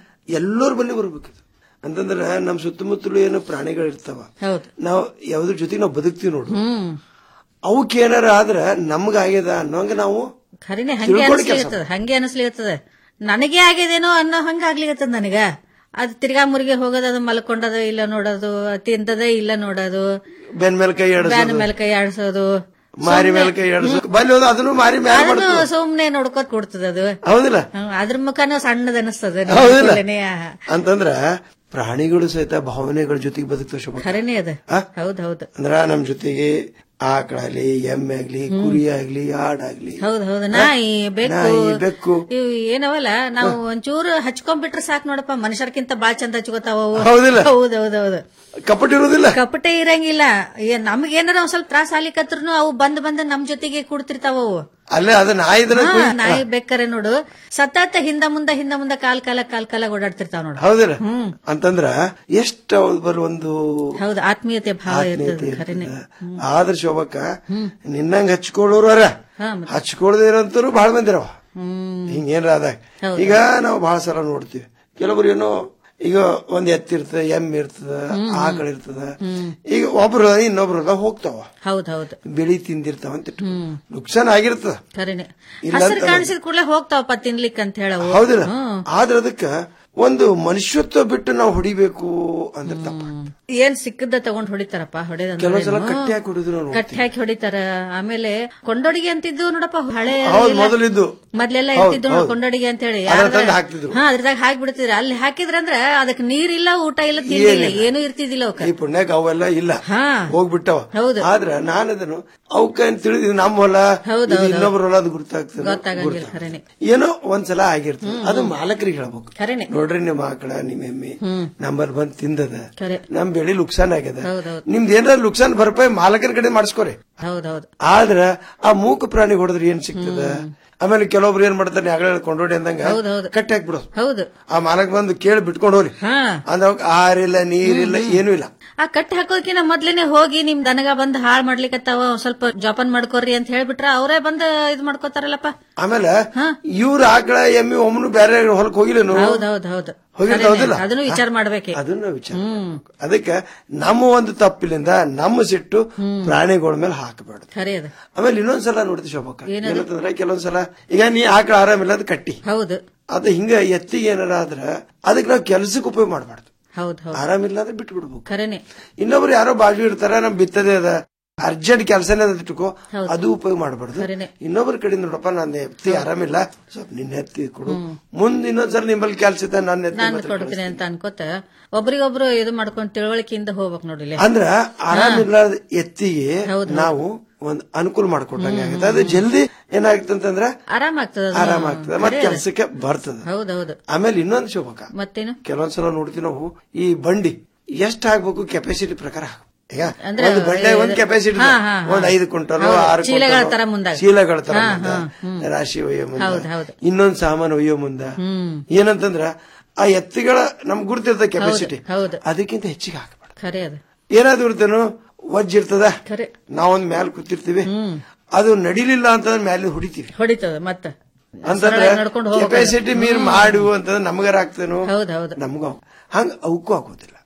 ಎಲ್ಲರ ಬಲ್ಲಿ ಬರ್ಬೇಕು ಇದು. ಅಂತಂದ್ರ ನಮ್ ಸುತ್ತಮುತ್ತಲು ಏನು ಪ್ರಾಣಿಗಳು ಇರ್ತಾವ ಹೌದು ನಾವು ಯಾವ್ದ್ರ ಜೊತೆಗೆ ನಾವು ಬದುಕ್ತಿವಿ ನೋಡು ಹ್ಮ್ ಅವಕ್ಕೆ ಏನಾರ ಆದ್ರ ನಮ್ಗ ಆಗ್ಯದ ಅನ್ನೋಂಗ ನಾವು ಖರೀನೆ ಹಂಗೆ ತಿಳ್ಕೊಳ್ಳಿ ಕೆಲ್ಸ ಅನಿಸ್ಲಿಗತ್ತದ ಹಂಗೆ ಅನಿಸ್ಲಿಗತ್ತದ ನನಗೆ ಆಗಿದೇನೋ ಅನ್ನೋ ಹಂಗ ಆಗ್ಲಿಗತ್ತದ ನನಗ ಅದ್ ತಿರ್ಗಾ ಮುರ್ಗೆ ಹೋಗೋದು ಅದು ಮಲ್ಕೊಂಡದ ಇಲ್ಲ ನೋಡೋದು ತಿಂದದ ಇಲ್ಲ ನೋಡೋದು ಬೆನ್ ಮೇಲೆ ಕೈ ಬ್ಯಾನ್ ಆಡಿಸೋದು ಮೇಲೆ ಕೈ ಆಡ್ಸೋದು ಮಾರಿ ಮೇಲೆ ಕೈ ಆಡಿಸೋದು ಬಲ್ಲಿ ಹೋದ ಅದನ್ನು ಮಾರಿ ಮೇಲೆ ಅದನ್ನು ಮಾಡ್ತು ಸುಮ್ನೆ ನೋಡ್ಕೋತ ಕೊಡ್ತದ ಅದು ಹೌದಿಲ್ಲ ಹ್ಮ್, ಅದ್ರ ಮುಖನೂ ಸಣ್ಣದ ಅನಿಸ್ತದ ಹೌದಿಲ್ಲ ಅಂತಂದ್ರ ಪ್ರಾಣಿಗಳು ಸಹಿತ ಭಾವನೆಗಳ ಜೊತೆಗೆ ಬದುಕ್ತಾವ ಶುಭ ಖರೇನೆ ಅದ ಹೌದ್ ಹೌದ್ ಅಂದ್ರ ನಮ್ ಜೊತೆಗೆ ಆಕಳಾಗ್ಲಿ ಎಮ್ಮೆ ಆಗ್ಲಿ ಕುರಿ ಆಗ್ಲಿ ಆಡಾಗ್ಲಿ ಹೌದ್ ಹೌದು ನಾಯಿ ಬೆಕ್ಕು ನಾಯಿ, ಬೆಕ್ಕು. ಇವು ಏನವಲ್ಲ ನಾವು ಒಂಚೂರು ಹಚ್ಕೊಂಡ್ಬಿಟ್ರೆ ಸಾಕ್ ನೋಡಪ್ಪ ಮನುಷ್ಯರ್ಕಿಂತ ಬಾಳ್ ಚಂದ ಹಚ್ಕೋತಾವ ಅವು. ಹೌದಿಲ್ಲ? ಹೌದ್ ಹೌದ್ ಹೌದು ಕಪಟ ಇರುದಿಲ್ಲ ಕಪಟೆ ಇರಂಗಿಲ್ಲ ಏ- ನಮ್ಗ್ ಏನಾರ ಒಂದ್ ಸ್ವಲ್ಪ ತ್ರಾಸ ಆಲಿಕತ್ರು ಅವು ಬಂದ್ ಬಂದ್ ನಮ್ ಜೊತೆಗೆ ಕೂಡ್ತಿರ್ತಾವ ಅವು ಅಲ್ಲೇ ಅದ ನಾಯಿದನ ಹಾ, ನಾಯಿ ಬೆಕ್ಕರೆ ನೋಡು ಸತತ ಹಿಂದ ಮುಂದ ಹಿಂದ ಮುಂದ ಕಾಲ್ ಕಾಲ ಕಾಲ್ ಕಾಲ ಓಡಾಡ್ತಿರ್ತಾವ ನೋಡು ಹೌದಿಲ್ಲ ಅಂತಂದ್ರ ಎಷ್ಟ ಬರ್ ಒಂದು ಹೌದು ಆತ್ಮೀಯತೆ ಭಾವ ಆತ್ಮೀಯತೆ ಇರ್ತದೆ ಖರೇನೆ ಇರ್ತದ. ಆದ್ರ ಶೋಭಕ್ಕ ನಿನ್ನಂಗ ಹಚ್ಕೊಳ್ಳೋರು ಅರ ಹಾ, ಹಚ್ಕೊಳ್ದೇ ಇರೋಂತರು ಬಹಳ ಮಂದಿ ಅವ ಹ್ಮ್ ಹಿಂಗೇನ್ರ ಅದ ಈಗ ನಾವು ಬಹಳ ಸಲ ನೋಡ್ತೀವಿ ಕೆಲವರು ಏನೋ ಈಗ ಒಂದ್ ಎತ್ತಿರ್ತದ ಎಮ್ಮೆ ಇರ್ತದ ಆಕಳ ಇರ್ತದ ಈಗ ಒಬ್ರು ಇನ್ನೊಬ್ರು ಹೋಗ್ತಾವ ಹೌದ್ ಹೌದು ಬೆಳಿ ತಿಂದಿರ್ತಾವ ಅಂತ ಇಟ್ಕೊ. ನುಕ್ಸಾನ್ ಆಗಿರ್ತದ ಖರೇನೆ ಇಲ್ಲ ಹಸಿರು ಅಂತ ಕಾಣಿಸಿದ ಕೂಡಲೇ ಹೋಗ್ತಾವಪ್ಪ ತಿನ್ಲಿಕ್ಕೆ ಅಂತ ಹೇಳವು ಹೌದಿಲ್ಲ ಆದ್ರ ಅದಕ್ಕ ಒಂದು ಮನುಷ್ಯತ್ವ ಬಿಟ್ಟು ನಾವು ಹೊಡಿಬೇಕು ಅಂದ್ರೆ ತಪ್ಪ ಏನ್ ಸಿಕ್ಕದ ತಗೊಂಡ್ ಹೊಡಿತಾರಪ್ಪ ಹೊಡೆದಂದ್ರೆ ಕೆಲವೊಂದ್ಸಲ ಏನು? ಕಟ್ಟಿ ಹಾಕಿ ಹೊಡಿದ್ರು ನಾವು ಕಟ್ಟಿ ಹಾಕಿ ಹೊಡಿತಾರ ಆಮೇಲೆ ಕೊಂಡೊಡಿಗೆ ಅಂತಿದ್ದು ನೋಡಪ್ಪ ಹಳೆ ಹೌದ್ ಎಲ್ಲ- ಮೊದಲಿದ್ದು ಮೊದ್ಲೆಲ್ಲ ಹೌದ್, ಇರ್ತಿದ್ದು ನೋಡ್ ಹೌದ್. ಕೊಂಡೊಡಿಗೆ ಅಂತ ಹೇಳಿ ಅದ್ರ ತಂದು ಹಾಕ್ತಿದ್ರು. ಹಾ ಅದ್ರದಾಗ ಹಾಕಿ ಬಿಡ್ತಿದ್ರ ಅಲ್ಲಿ ಹಾಕಿದ್ರಂದ್ರ ಅದಕ್ಕೆ ನೀರಿಲ್ಲ ಊಟ ಇಲ್ಲ ತಿಂಡಿಲ್ಲ ಏನಿಲ್ಲ. ಏನೂ ಇರ್ತಿದ್ದಿಲ್ಲ ಅವಕ್ಕ ಈ ಪುಣ್ಯಕ್ ಅವೆಲ್ಲ ಇಲ್ಲ ಹಾ. ಹೋಗ್ಬಿಟ್ಟವ ಹೌದು. ಆದ್ರ ನಾನು ಅದನ್ನು ಅವಕ್ಕ ತಿಳಿದ್ ನಮ್ಮ ಹೊಲ ಹೌದ್, ಇದು ಹೌದ್, ಇನ್ನೊಬ್ರ ಹೊಲ ಅದು ಗುರ್ತಾಗ್ತದೆ ಗೊತ್ತಾಗಂಗಿಲ್ಲ ಗುರ್ತಾಗ್ತದೆ. ಖರೇನೆ ಏನೋ ಒಂದ್ಸಲ ಆಗಿರ್ತದೆ ಅದು ಮಾಲಕರಿಗೆ ಹೇಳ್ಬೇಕು ಖರೇನೆ ನೋಡ್ರಿ ನಿಮ್ಮ ಆಕಳ ನಿಮ್ಮ ಎಮ್ಮೆ ನಂಬರ್ ಬಂದ್ ತಿಂದದ ಖರೆ ನಮ್ ಬೆಳಿ ನುಕ್ಸಾನ್ ಆಗ್ಯದ ಹೌದೌದು ನಿಮ್ದು ಏನಾರ ನುಕ್ಸಾನ್ ಭರಪಾಯಿ ಮಾಲಕರ ಕಡೆ ಮಾಡಿಸ್ಕೊರಿ ಹೌದೌದು ಆದ್ರ ಆ ಮೂಕ ಪ್ರಾಣಿ ಹೊಡೆದ್ರೆ ಏನ್ ಸಿಗ್ತದ ಆಮೇಲೆ ಕೆಲವೊಬ್ರು ಏನ್ ಮಾಡ್ತಾರೆ ಅಗಳ ಕೊಂಡೋಡಿ ಅಂದಂಗ ಹೌದೌದು. ಕಟ್ಟಿ ಹಾಕ್ಬಿಡೋದು ಹೌದು ಆ ಮಾಲಕ್ ಬಂದು ಕೇಳಿ ಬಿಟ್ಕೊಂಡು ಹೋಗ್ರಿ ಹಾ ಅಂದ್ರ ಆರಿಲ್ಲ ನೀರಿಲ್ಲ ಏನೂ ಇಲ್ಲ ಆ ಕಟ್ಟಿ ಹಾಕೋಕಿನ ಮೊದ್ಲೇನೆ ಹೋಗಿ ನಿಮ್ ದನಗ ಬಂದ್ ಹಾಳ್ ಮಾಡ್ಲಿಕ್ಕತ್ತಾವ ಒಂದ್ ಸ್ವಲ್ಪ ಜೋಪಾನ್ ಮಾಡ್ಕೊರಿ ಅಂತ ಹೇಳ್ಬಿಟ್ರ ಅವರೇ ಬಂದ್ ಇದ್ ಮಾಡ್ಕೋತಾರಲ್ಲಪ್ಪ ಆಮೇಲೆ ಇವ್ರ ಆಕಳ ಎಮ್ಮಿ ಒಮ್ಮನು ಬೇರೆ ಹೊಲಕ್ ಹೋಗಿಲ್ಲ ಹೌದ್ ಹೌದ್ ಹೌದು ಹೋಗಿರ್ತ ಖರೇನೆ. ಹೌದಿಲ್ಲ ಅದನ್ನು ವಿಚಾರ ಮಾಡ್ಬೇಕೆ ಅದನ್ನ ವಿಚಾರ ಮಾಡ್ಬೇಕು. ಅದಕ್ಕೆ ನಮ್ಮ ಒಂದು ತಪ್ಪಿಲಿಂದ ನಮ್ಮ ಸಿಟ್ಟು ಪ್ರಾಣಿಗಳ ಮೇಲೆ ಹಾಕಬೇಡ ಖರೆ ಅದು ಆಮೇಲೆ ಇನ್ನೊಂದ್ಸಲ ನೋಡ್ತಿ ಶೋಭಕ್ಕ ಏನಂತಂದ್ರೆ ಕೆಲವೊಂದ್ಸಲ ಈಗ ನೀ ಆಕಳ ಆರಾಮಿಲ್ಲ ಅದು ಕಟ್ಟಿ ಹೌದು ಅದು ಹಿಂಗ ಎತ್ತಿಗೆ ಏನಾರ ಆದ್ರ ಅದಕ್ಕೆ ನಾವು ಕೆಲ್ಸಕ್ಕೆ ಉಪಯೋಗ ಮಾಡಬಾರ್ದು ಹೌದ್ ಹೌದ್ ಆರಾಮಿಲ್ಲ ಅಂದ್ರೆ ಬಿಟ್ಟು ಬಿಡ್ಬೇಕು ಖರೇನೆ ಇನ್ನೊಬ್ರು ಯಾರೋ ಬಾಜು ಇರ್ತಾರ ನಮ್ ಬಿತ್ತದೇ ಅದ ಅರ್ಜೆಂಟ್ ಕೆಲಸನೇ ಅದ ಇಟ್ಕೋ ಅದು ಉಪಯೋಗ ಮಾಡಬಾರ್ದು ಖರೇನೆ. ಇನ್ನೊಬ್ರ ಕಡೆ ನೋಡಪ್ಪ ನನ್ನ ಎತ್ತಿ ಆರಾಮಿಲ್ಲ ಸ್ವಲ್ಪ ನಿನ್ನ ಎತ್ತಿ ಕೊಡು ಮುಂದ್ ಇನ್ನೊಂದ್ಸಲ ನಿಮ್ಮಲ್ಲಿ ಕೆಲ್ಸ ಇದೆ ನನ್ನ ಎತ್ತಿ ನಾನು ಮಾತ್ರ ಕೊಡ್ತೀನಿ ಅಂತ ಅನ್ಕೋತ ಒಬ್ರಿಗೊಬ್ರು ಇದು ಮಾಡ್ಕೊಂಡ್ ತಿಳುವಳಿಕೆಯಿಂದ ಹೋಗ್ಬೇಕು ನೋಡಿಲ್ಲ ಅಂದ್ರ ಆರಾಮಿಲ್ಲ ಎತ್ತಿಗೆ ನಾವು ಒಂದ್ ಅನುಕೂಲ ಮಾಡ್ಕೊಟ್ಟಂಗೆ ಆಗುತ್ತೆ ಅದು ಜಲ್ದಿ ಏನಾಗ್ತಂತಂದ್ರ ಆರಾಮ ಆಗ್ತದ ಆರಾಮ ಆಗ್ತದೆ ಮತ್ತೆ ಕೆಲ್ಸಕ್ಕೆ ಬರ್ತದೆ ಹೌದೌದು ಆಮೇಲೆ ಇನ್ನೊಂದು ಶೋಭಕ ಮತ್ತೇನು ಕೆಲವೊಂದ್ಸಲ ನೋಡ್ತೀವಿ ನಾವು ಈ ಬಂಡಿ ಎಷ್ಟ್ ಆಗ್ಬೇಕು ಕೆಪಾಸಿಟಿ ಪ್ರಕಾರ ಹಾಕ್ಬೇಕು. ಈಗ ಅಂದ್ರೆ ಒಂದು ಬಂಡೆ ಒಂದ್ ಕೆಪಾಸಿಟಿ ಹಾ, ಹಾ, ಹಾ. ಒಂದ್ ಐದು ಕ್ವಿಂಟಲ್ ಹೌದು, ಆರು ಚೀಲಗಳ ಕ್ವಿಂಟಲ್ ತರ ಮುಂದಾಗ. ಚೀಲಗಳ ತರ ಹಾ, ಮುಂದ ಹಾ, ಹ್ಮ್. ರಾಶಿ ಒಯ್ಯೋ ಹೌದು, ಮುಂದ ಹೌದು. ಇನ್ನೊಂದ್ ಸಾಮಾನು ಒಯ್ಯೋ ಮುಂದ ಹ್ಮ್ ಏನಂತಂದ್ರ ಆ ಎತ್ತಿಗಳ ನಮ್ಗ್ ಗುರ್ತಿರ್ತದೆ ಕೆಪಾಸಿಟಿ ಹೌದು ಅದಕ್ಕಿಂತ ಹೆಚ್ಚಿಗೆ ಹಾಕಬೇಡ ಖರೆ ಅದು ಏನಾದ್ರು ಇರ್ತೇನೋ ವಜ್ಜ ಇರ್ತದ ಖರೆ ನಾವೊಂದ್ ಮ್ಯಾಲ್ ಕೂತಿರ್ತೀವಿ ಅದು ನಡಿಲಿಲ್ಲ ಅಂತಂದ್ರೆ ಮ್ಯಾಲೆ ಹೊಡಿತೀವಿ ಹೊಡಿತದ ಮತ್ತ ಅಂತಂದ್ರೆ ಸರಳಾಗಿ ನಡ್ಕೊಂಡು ಹೋಗ್ಬೇಕು. ಕೆಪಾಸಿಟಿ ಮೀರ್ ಮಾಡು ಅಂತಂದ್ರೆ ನಮಗಾರ ಆಗ್ತೇನೋ ಹೌದ್ ಹೌದು ನಮಗೂ ಹಂಗ ಅವಕ್ಕೂ ಆಗೋದಿಲ್ಲ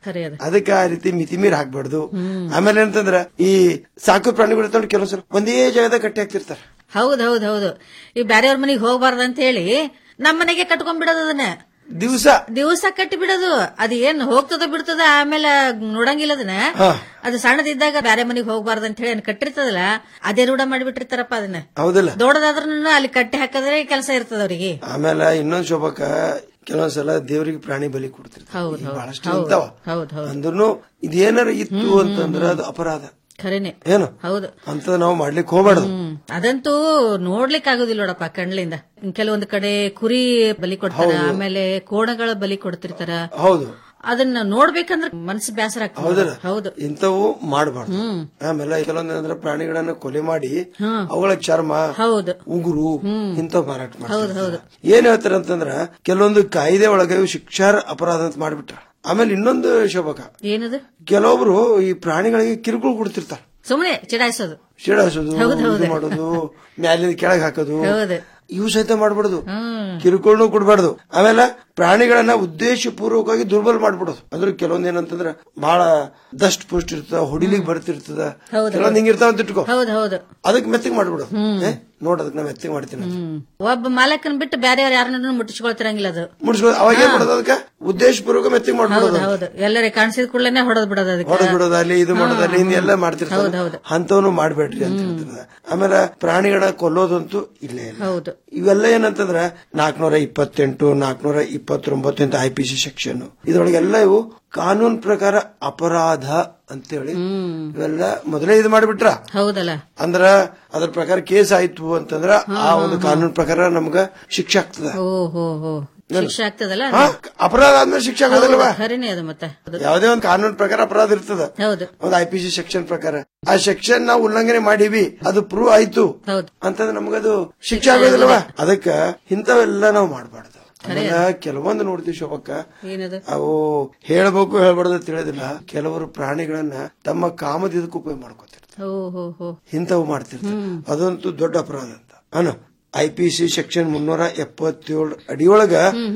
ಖರೆ ಅದ ಅದಕ್ಕೆ ಆ ರೀತಿ ಮಿತಿ ಮೀರಿ ಹಾಕ್ಬಾರ್ದು ಆಮೇಲೆ ಅಂತಂದ್ರ ಈ ಸಾಕು ಪ್ರಾಣಿಗಳು ಇರ್ತಾವ ಕೆಲವೊಂದ್ಸಲ ಒಂದೇ ಜಾಗದಾಗ ಕಟ್ಟಿ ಹಾಕ್ತಿರ್ತಾರ ಹೌದ್ ಹೌದ್ ಹೌದು ಈ ಬ್ಯಾರೆಯವ್ರ ಮನೆಗೆ ಹೋಗ್ಬಾರ್ದು ಅಂತ ಹೇಳಿ ನಮ್ಮ ಮನೆಗೆ ಕಟ್ಕೊಂಡ್ಬಿಡೋದು ಅದನ್ನ ದಿವಸ ದಿವಸ ಕಟ್ಟಿ ಬಿಡೋದು ಅದು ಏನ್ ಹೋಗ್ತದ ಬಿಡ್ತದ ಆಮೇಲೆ ನೋಡಂಗಿಲ್ಲ ಅದನ್ನ ಅದು ಸಣ್ಣದಿದ್ದಾಗ ಬ್ಯಾರೆ ಮನೆಗೆ ಹೋಗ್ಬಾರ್ದು ಅಂತ ಹೇಳಿ ಏನ್ ಕಟ್ಟಿರ್ತದಲ್ಲ ಅದೇ ರೂಢ ಮಾಡಿಬಿಟ್ಟಿರ್ತಾರಪ್ಪ ಅದನ್ನ ಹೌದಲ್ಲ ದೊಡ್ಡದಾದ್ರೂ ಅಲ್ಲಿ ಕಟ್ಟಿ ಹಾಕಿದ್ರೆ ಕೆಲಸ ಇರ್ತದ ಅವ್ರಿಗೆ ಆಮೇಲೆ ಇನ್ನೊಂದ್ ಶೋಭಕ ಕೆಲವೊಂದ್ಸಲ ದೇವರಿಗೆ ಪ್ರಾಣಿ ಬಲಿ ಕೊಡ್ತಿರ್ತಾರೆ ಹೌದ್ ಈಗ ಹೌದ್ ಬಹಳಷ್ಟು ಹೌದ್ ಇರ್ತಾವ ಹೌದ್ ಹೌದ್ ಅಂದ್ರೂ ಇದೇನಾರ ಇತ್ತು ಅಂತಂದ್ರ ಅದು ಅಪರಾಧ ಖರೇನೆ ಏನು ಹೌದು ಅಂತ ನಾವು ಮಾಡ್ಲಿಕ್ಕೆ ಹೋಗ್ಬಾರ್ದು ಹ್ಮ್ ಅದಂತೂ ನೋಡ್ಲಿಕ್ ಆಗುದಿಲ್ಲ ನೋಡಪ್ಪ ಕಣ್ಲಿಂದ ಕೆಲವೊಂದು ಕಡೆ ಕುರಿ ಬಲಿ ಕೊಡ್ತಾರ ಆಮೇಲೆ ಕೋಣಗಳ ಬಲಿ ಕೊಡ್ತಿರ್ತಾರ ಹೌದು ಅದನ್ನ ನೋಡ್ಬೇಕಂದ್ರೆ ಮನಸ್ಸು ಬೇಸರ ಆಗ್ತದೆ ಹೌದಲ್ಲ ಹೌದು ಇಂಥವು ಮಾಡಬಾರ್ದು ಆಮೇಲೆ ಕೆಲವೊಂದು ಅಂದ್ರೆ ಪ್ರಾಣಿಗಳನ್ನ ಕೊಲೆ ಮಾಡಿ ಅವುಗಳ ಚರ್ಮ ಹೌದು ಉಗುರು ಇಂಥವ್ ಮಾರಾಟ ಮಾಡ್ತಾರೆ ಏನ್ ಹೇಳ್ತಾರ ಅಂತಂದ್ರ ಕೆಲವೊಂದು ಕಾಯ್ದೆ ಒಳಗೆ ಇವು ಶಿಕ್ಷಾರ್ ಅಪರಾಧ ಅಂತ ಮಾಡ್ಬಿಟ್ರ ಆಮೇಲೆ ಇನ್ನೊಂದು ಶೋಭಕ ಏನದು ಕೆಲವೊಬ್ರು ಈ ಪ್ರಾಣಿಗಳಿಗೆ ಕಿರುಕುಳ ಕೊಡ್ತಿರ್ತಾರ ಸುಮ್ಮನೆ ಚಿಡಾಯಿಸೋದು ಸಿಡಾಸೋದು ಇದು ಮಾಡೋದು ಮ್ಯಾಲಿಂದ ಕೆಳಗೆ ಹಾಕೋದು ಹೌದು ಇವು ಸಹಿತ ಮಾಡ್ಬಾರ್ದು ಕಿರುಕುಳನು ಕೊಡ್ಬಾರ್ದು ಆಮೇಲೆ ಪ್ರಾಣಿಗಳನ್ನ ಉದ್ದೇಶ ಪೂರ್ವಕವಾಗಿ ದುರ್ಬಲ ಮಾಡ್ಬಿಡೋದು ಅಂದ್ರೆ ಕೆಲವೊಂದ್ ಏನಂತಂದ್ರ ಬಹಳ ದಷ್ಟ ಪುಷ್ಟ ಇರ್ತದ ಹೊಡಿಲಿಕ್ ಬರ್ತಿರ್ತದ ಕೆಲವೊಂದ್ ಹಿಂಗಿರ್ತಾವ ಅಂತ ಇಟ್ಕೋ ಹೌದು ಹೌದು ಅದಕ್ಕೆ ಮೆತ್ತಗೆ ಮಾಡ್ಬಿಡೋದು ಏ, ನೋಡ್ ಅದಕ್ಕೆ ನಾ ಮೆತ್ತಗೆ ಮಾಡ್ತೀನಿ ಅಂತ. ಹ್ಮ್ ಒಬ್ಬ ಮಾಲಕನ್ ಬಿಟ್ಟು ಬೇರೆಯವ್ರು ಯಾರನ್ನ ಮುಟ್ಟಿಸ್ಕೊಳ್ತಿರಂಗಿಲ್ಲ ಅದು ಮುಡ್ಸ್ಕೊಳ್ಳೋದು ಅವಾಗ ಏನ್ ಮಾಡೋದು ಅದಕ್ಕೆ ಉದ್ದೇಶ ಪೂರ್ವಕ ಮೆತ್ತಗೆ ಮಾಡ್ಬಿಡೋದು ಹೌದು ಹೌದು ಎಲ್ಲರೇ ಕಾಣಿಸಿದ ಕೂಡಲೇ ಹೊಡೆದ್ ಬಿಡೋದು ಅದಕ್ಕೆ ಹೊಡೆದ್ ಬಿಡೋದಲ್ಲಿ ಇದು ಮಾಡೋದಲ್ಲಿ ಹಿಂಗೆಲ್ಲ ಮಾಡ್ತಿರ್ತಾರೆ ಹೌದು, ಹೌದು. ಅಂತವನು ಮಾಡ್ಬೇಡ್ರಿ ಅಂತ ಹೇಳ್ತಿರ್ತಾರೆ ಆಮೇಲೆ ಪ್ರಾಣಿಗಳ ಕೊಲ್ಲೋದಂತೂ ಇಲ್ಲೇ ಇಲ್ಲ ಹೌದು ಇವೆಲ್ಲ ಏನಂತಂದ್ರ ನಾಲ್ಕನೂರ ಇಪ್ಪತ್ತೆಂಟು ನಾಲ್ಕನೂರ ಇಪ್ಪತ್ತೊಂಬತ್ತು ಅಂತ ಐ ಪಿ ಸಿ ಸೆಕ್ಷನ್ ಇದ್ರೊಳಗೆಲ್ಲ ಇವು ಕಾನೂನ್ ಪ್ರಕಾರ ಅಪರಾಧ ಅಂತೇಳಿ ಇವೆಲ್ಲ ಮೊದಲೇ ಇದು ಮಾಡಿಬಿಟ್ರ ಹೌದಲ್ಲ ಅಂದ್ರ ಅದ್ರ ಪ್ರಕಾರ ಕೇಸ್ ಆಯ್ತು ಅಂತಂದ್ರ ಆ ಒಂದು ಕಾನೂನ್ ಪ್ರಕಾರ ನಮ್ಗ ಶಿಕ್ಷೆ ಆಗ್ತದ ಓ ಹೋ ಹೋ ಶಿಕ್ಷೆ ಆಗ್ತದಲ್ಲ ಹಾ, ಅಪರಾಧ ಆದ್ಮೇಲೆ ಶಿಕ್ಷೆ ಆಗೋದಿಲ್ವಾ ಖರೇನೆ ಅದು ಮತ್ತೆ ಅದು. ಯಾವುದೇ ಒಂದು ಕಾನೂನ್ ಪ್ರಕಾರ ಅಪರಾಧ ಇರ್ತದ ಹೌದು ಒಂದು ಐ ಪಿ ಸಿ ಸೆಕ್ಷನ್ ಪ್ರಕಾರ ಆ ಸೆಕ್ಷನ್ ನಾವು ಉಲ್ಲಂಘನೆ ಮಾಡೀವಿ ಅದು ಪ್ರೂವ್ ಆಯ್ತು ಹೌದು ಅಂತಂದ್ರೆ ನಮಗದು ಶಿಕ್ಷೆ ಆಗೋದಿಲ್ವಾ ಅದಕ್ಕ ಇಂಥವೆಲ್ಲ ನಾವು ಮಾಡಬಾರ್ದು ಆಮೇಲೆ ಕೆಲವೊಂದು ನೋಡ್ತೀವಿ ಶೋಭಕ್ಕ ಏನದು ಅವು ಹೇಳ್ಬೇಕು ಹೇಳ್ಬಾರ್ದು ಅಂತ ತಿಳಿದಿಲ್ಲ ಕೆಲವರು ಪ್ರಾಣಿಗಳನ್ನ ತಮ್ಮ ಕಾಮದಿದಕ್ಕೆ ಉಪಯೋಗ ಮಾಡ್ಕೋತಿರ್ತಾರೆ ಓ ಹೋ ಹೋ ಇಂಥವು ಮಾಡ್ತಿರ್ತಾರೆ ಅದಂತೂ ದೊಡ್ಡ ಅಪರಾಧ ಅಂತ ಅನು ಐ ಪಿ ಸಿ ಸೆಕ್ಷನ್ ಮುನ್ನೂರ ಎಪ್ಪತ್ತೇಳು ಅಡಿಯೊಳಗ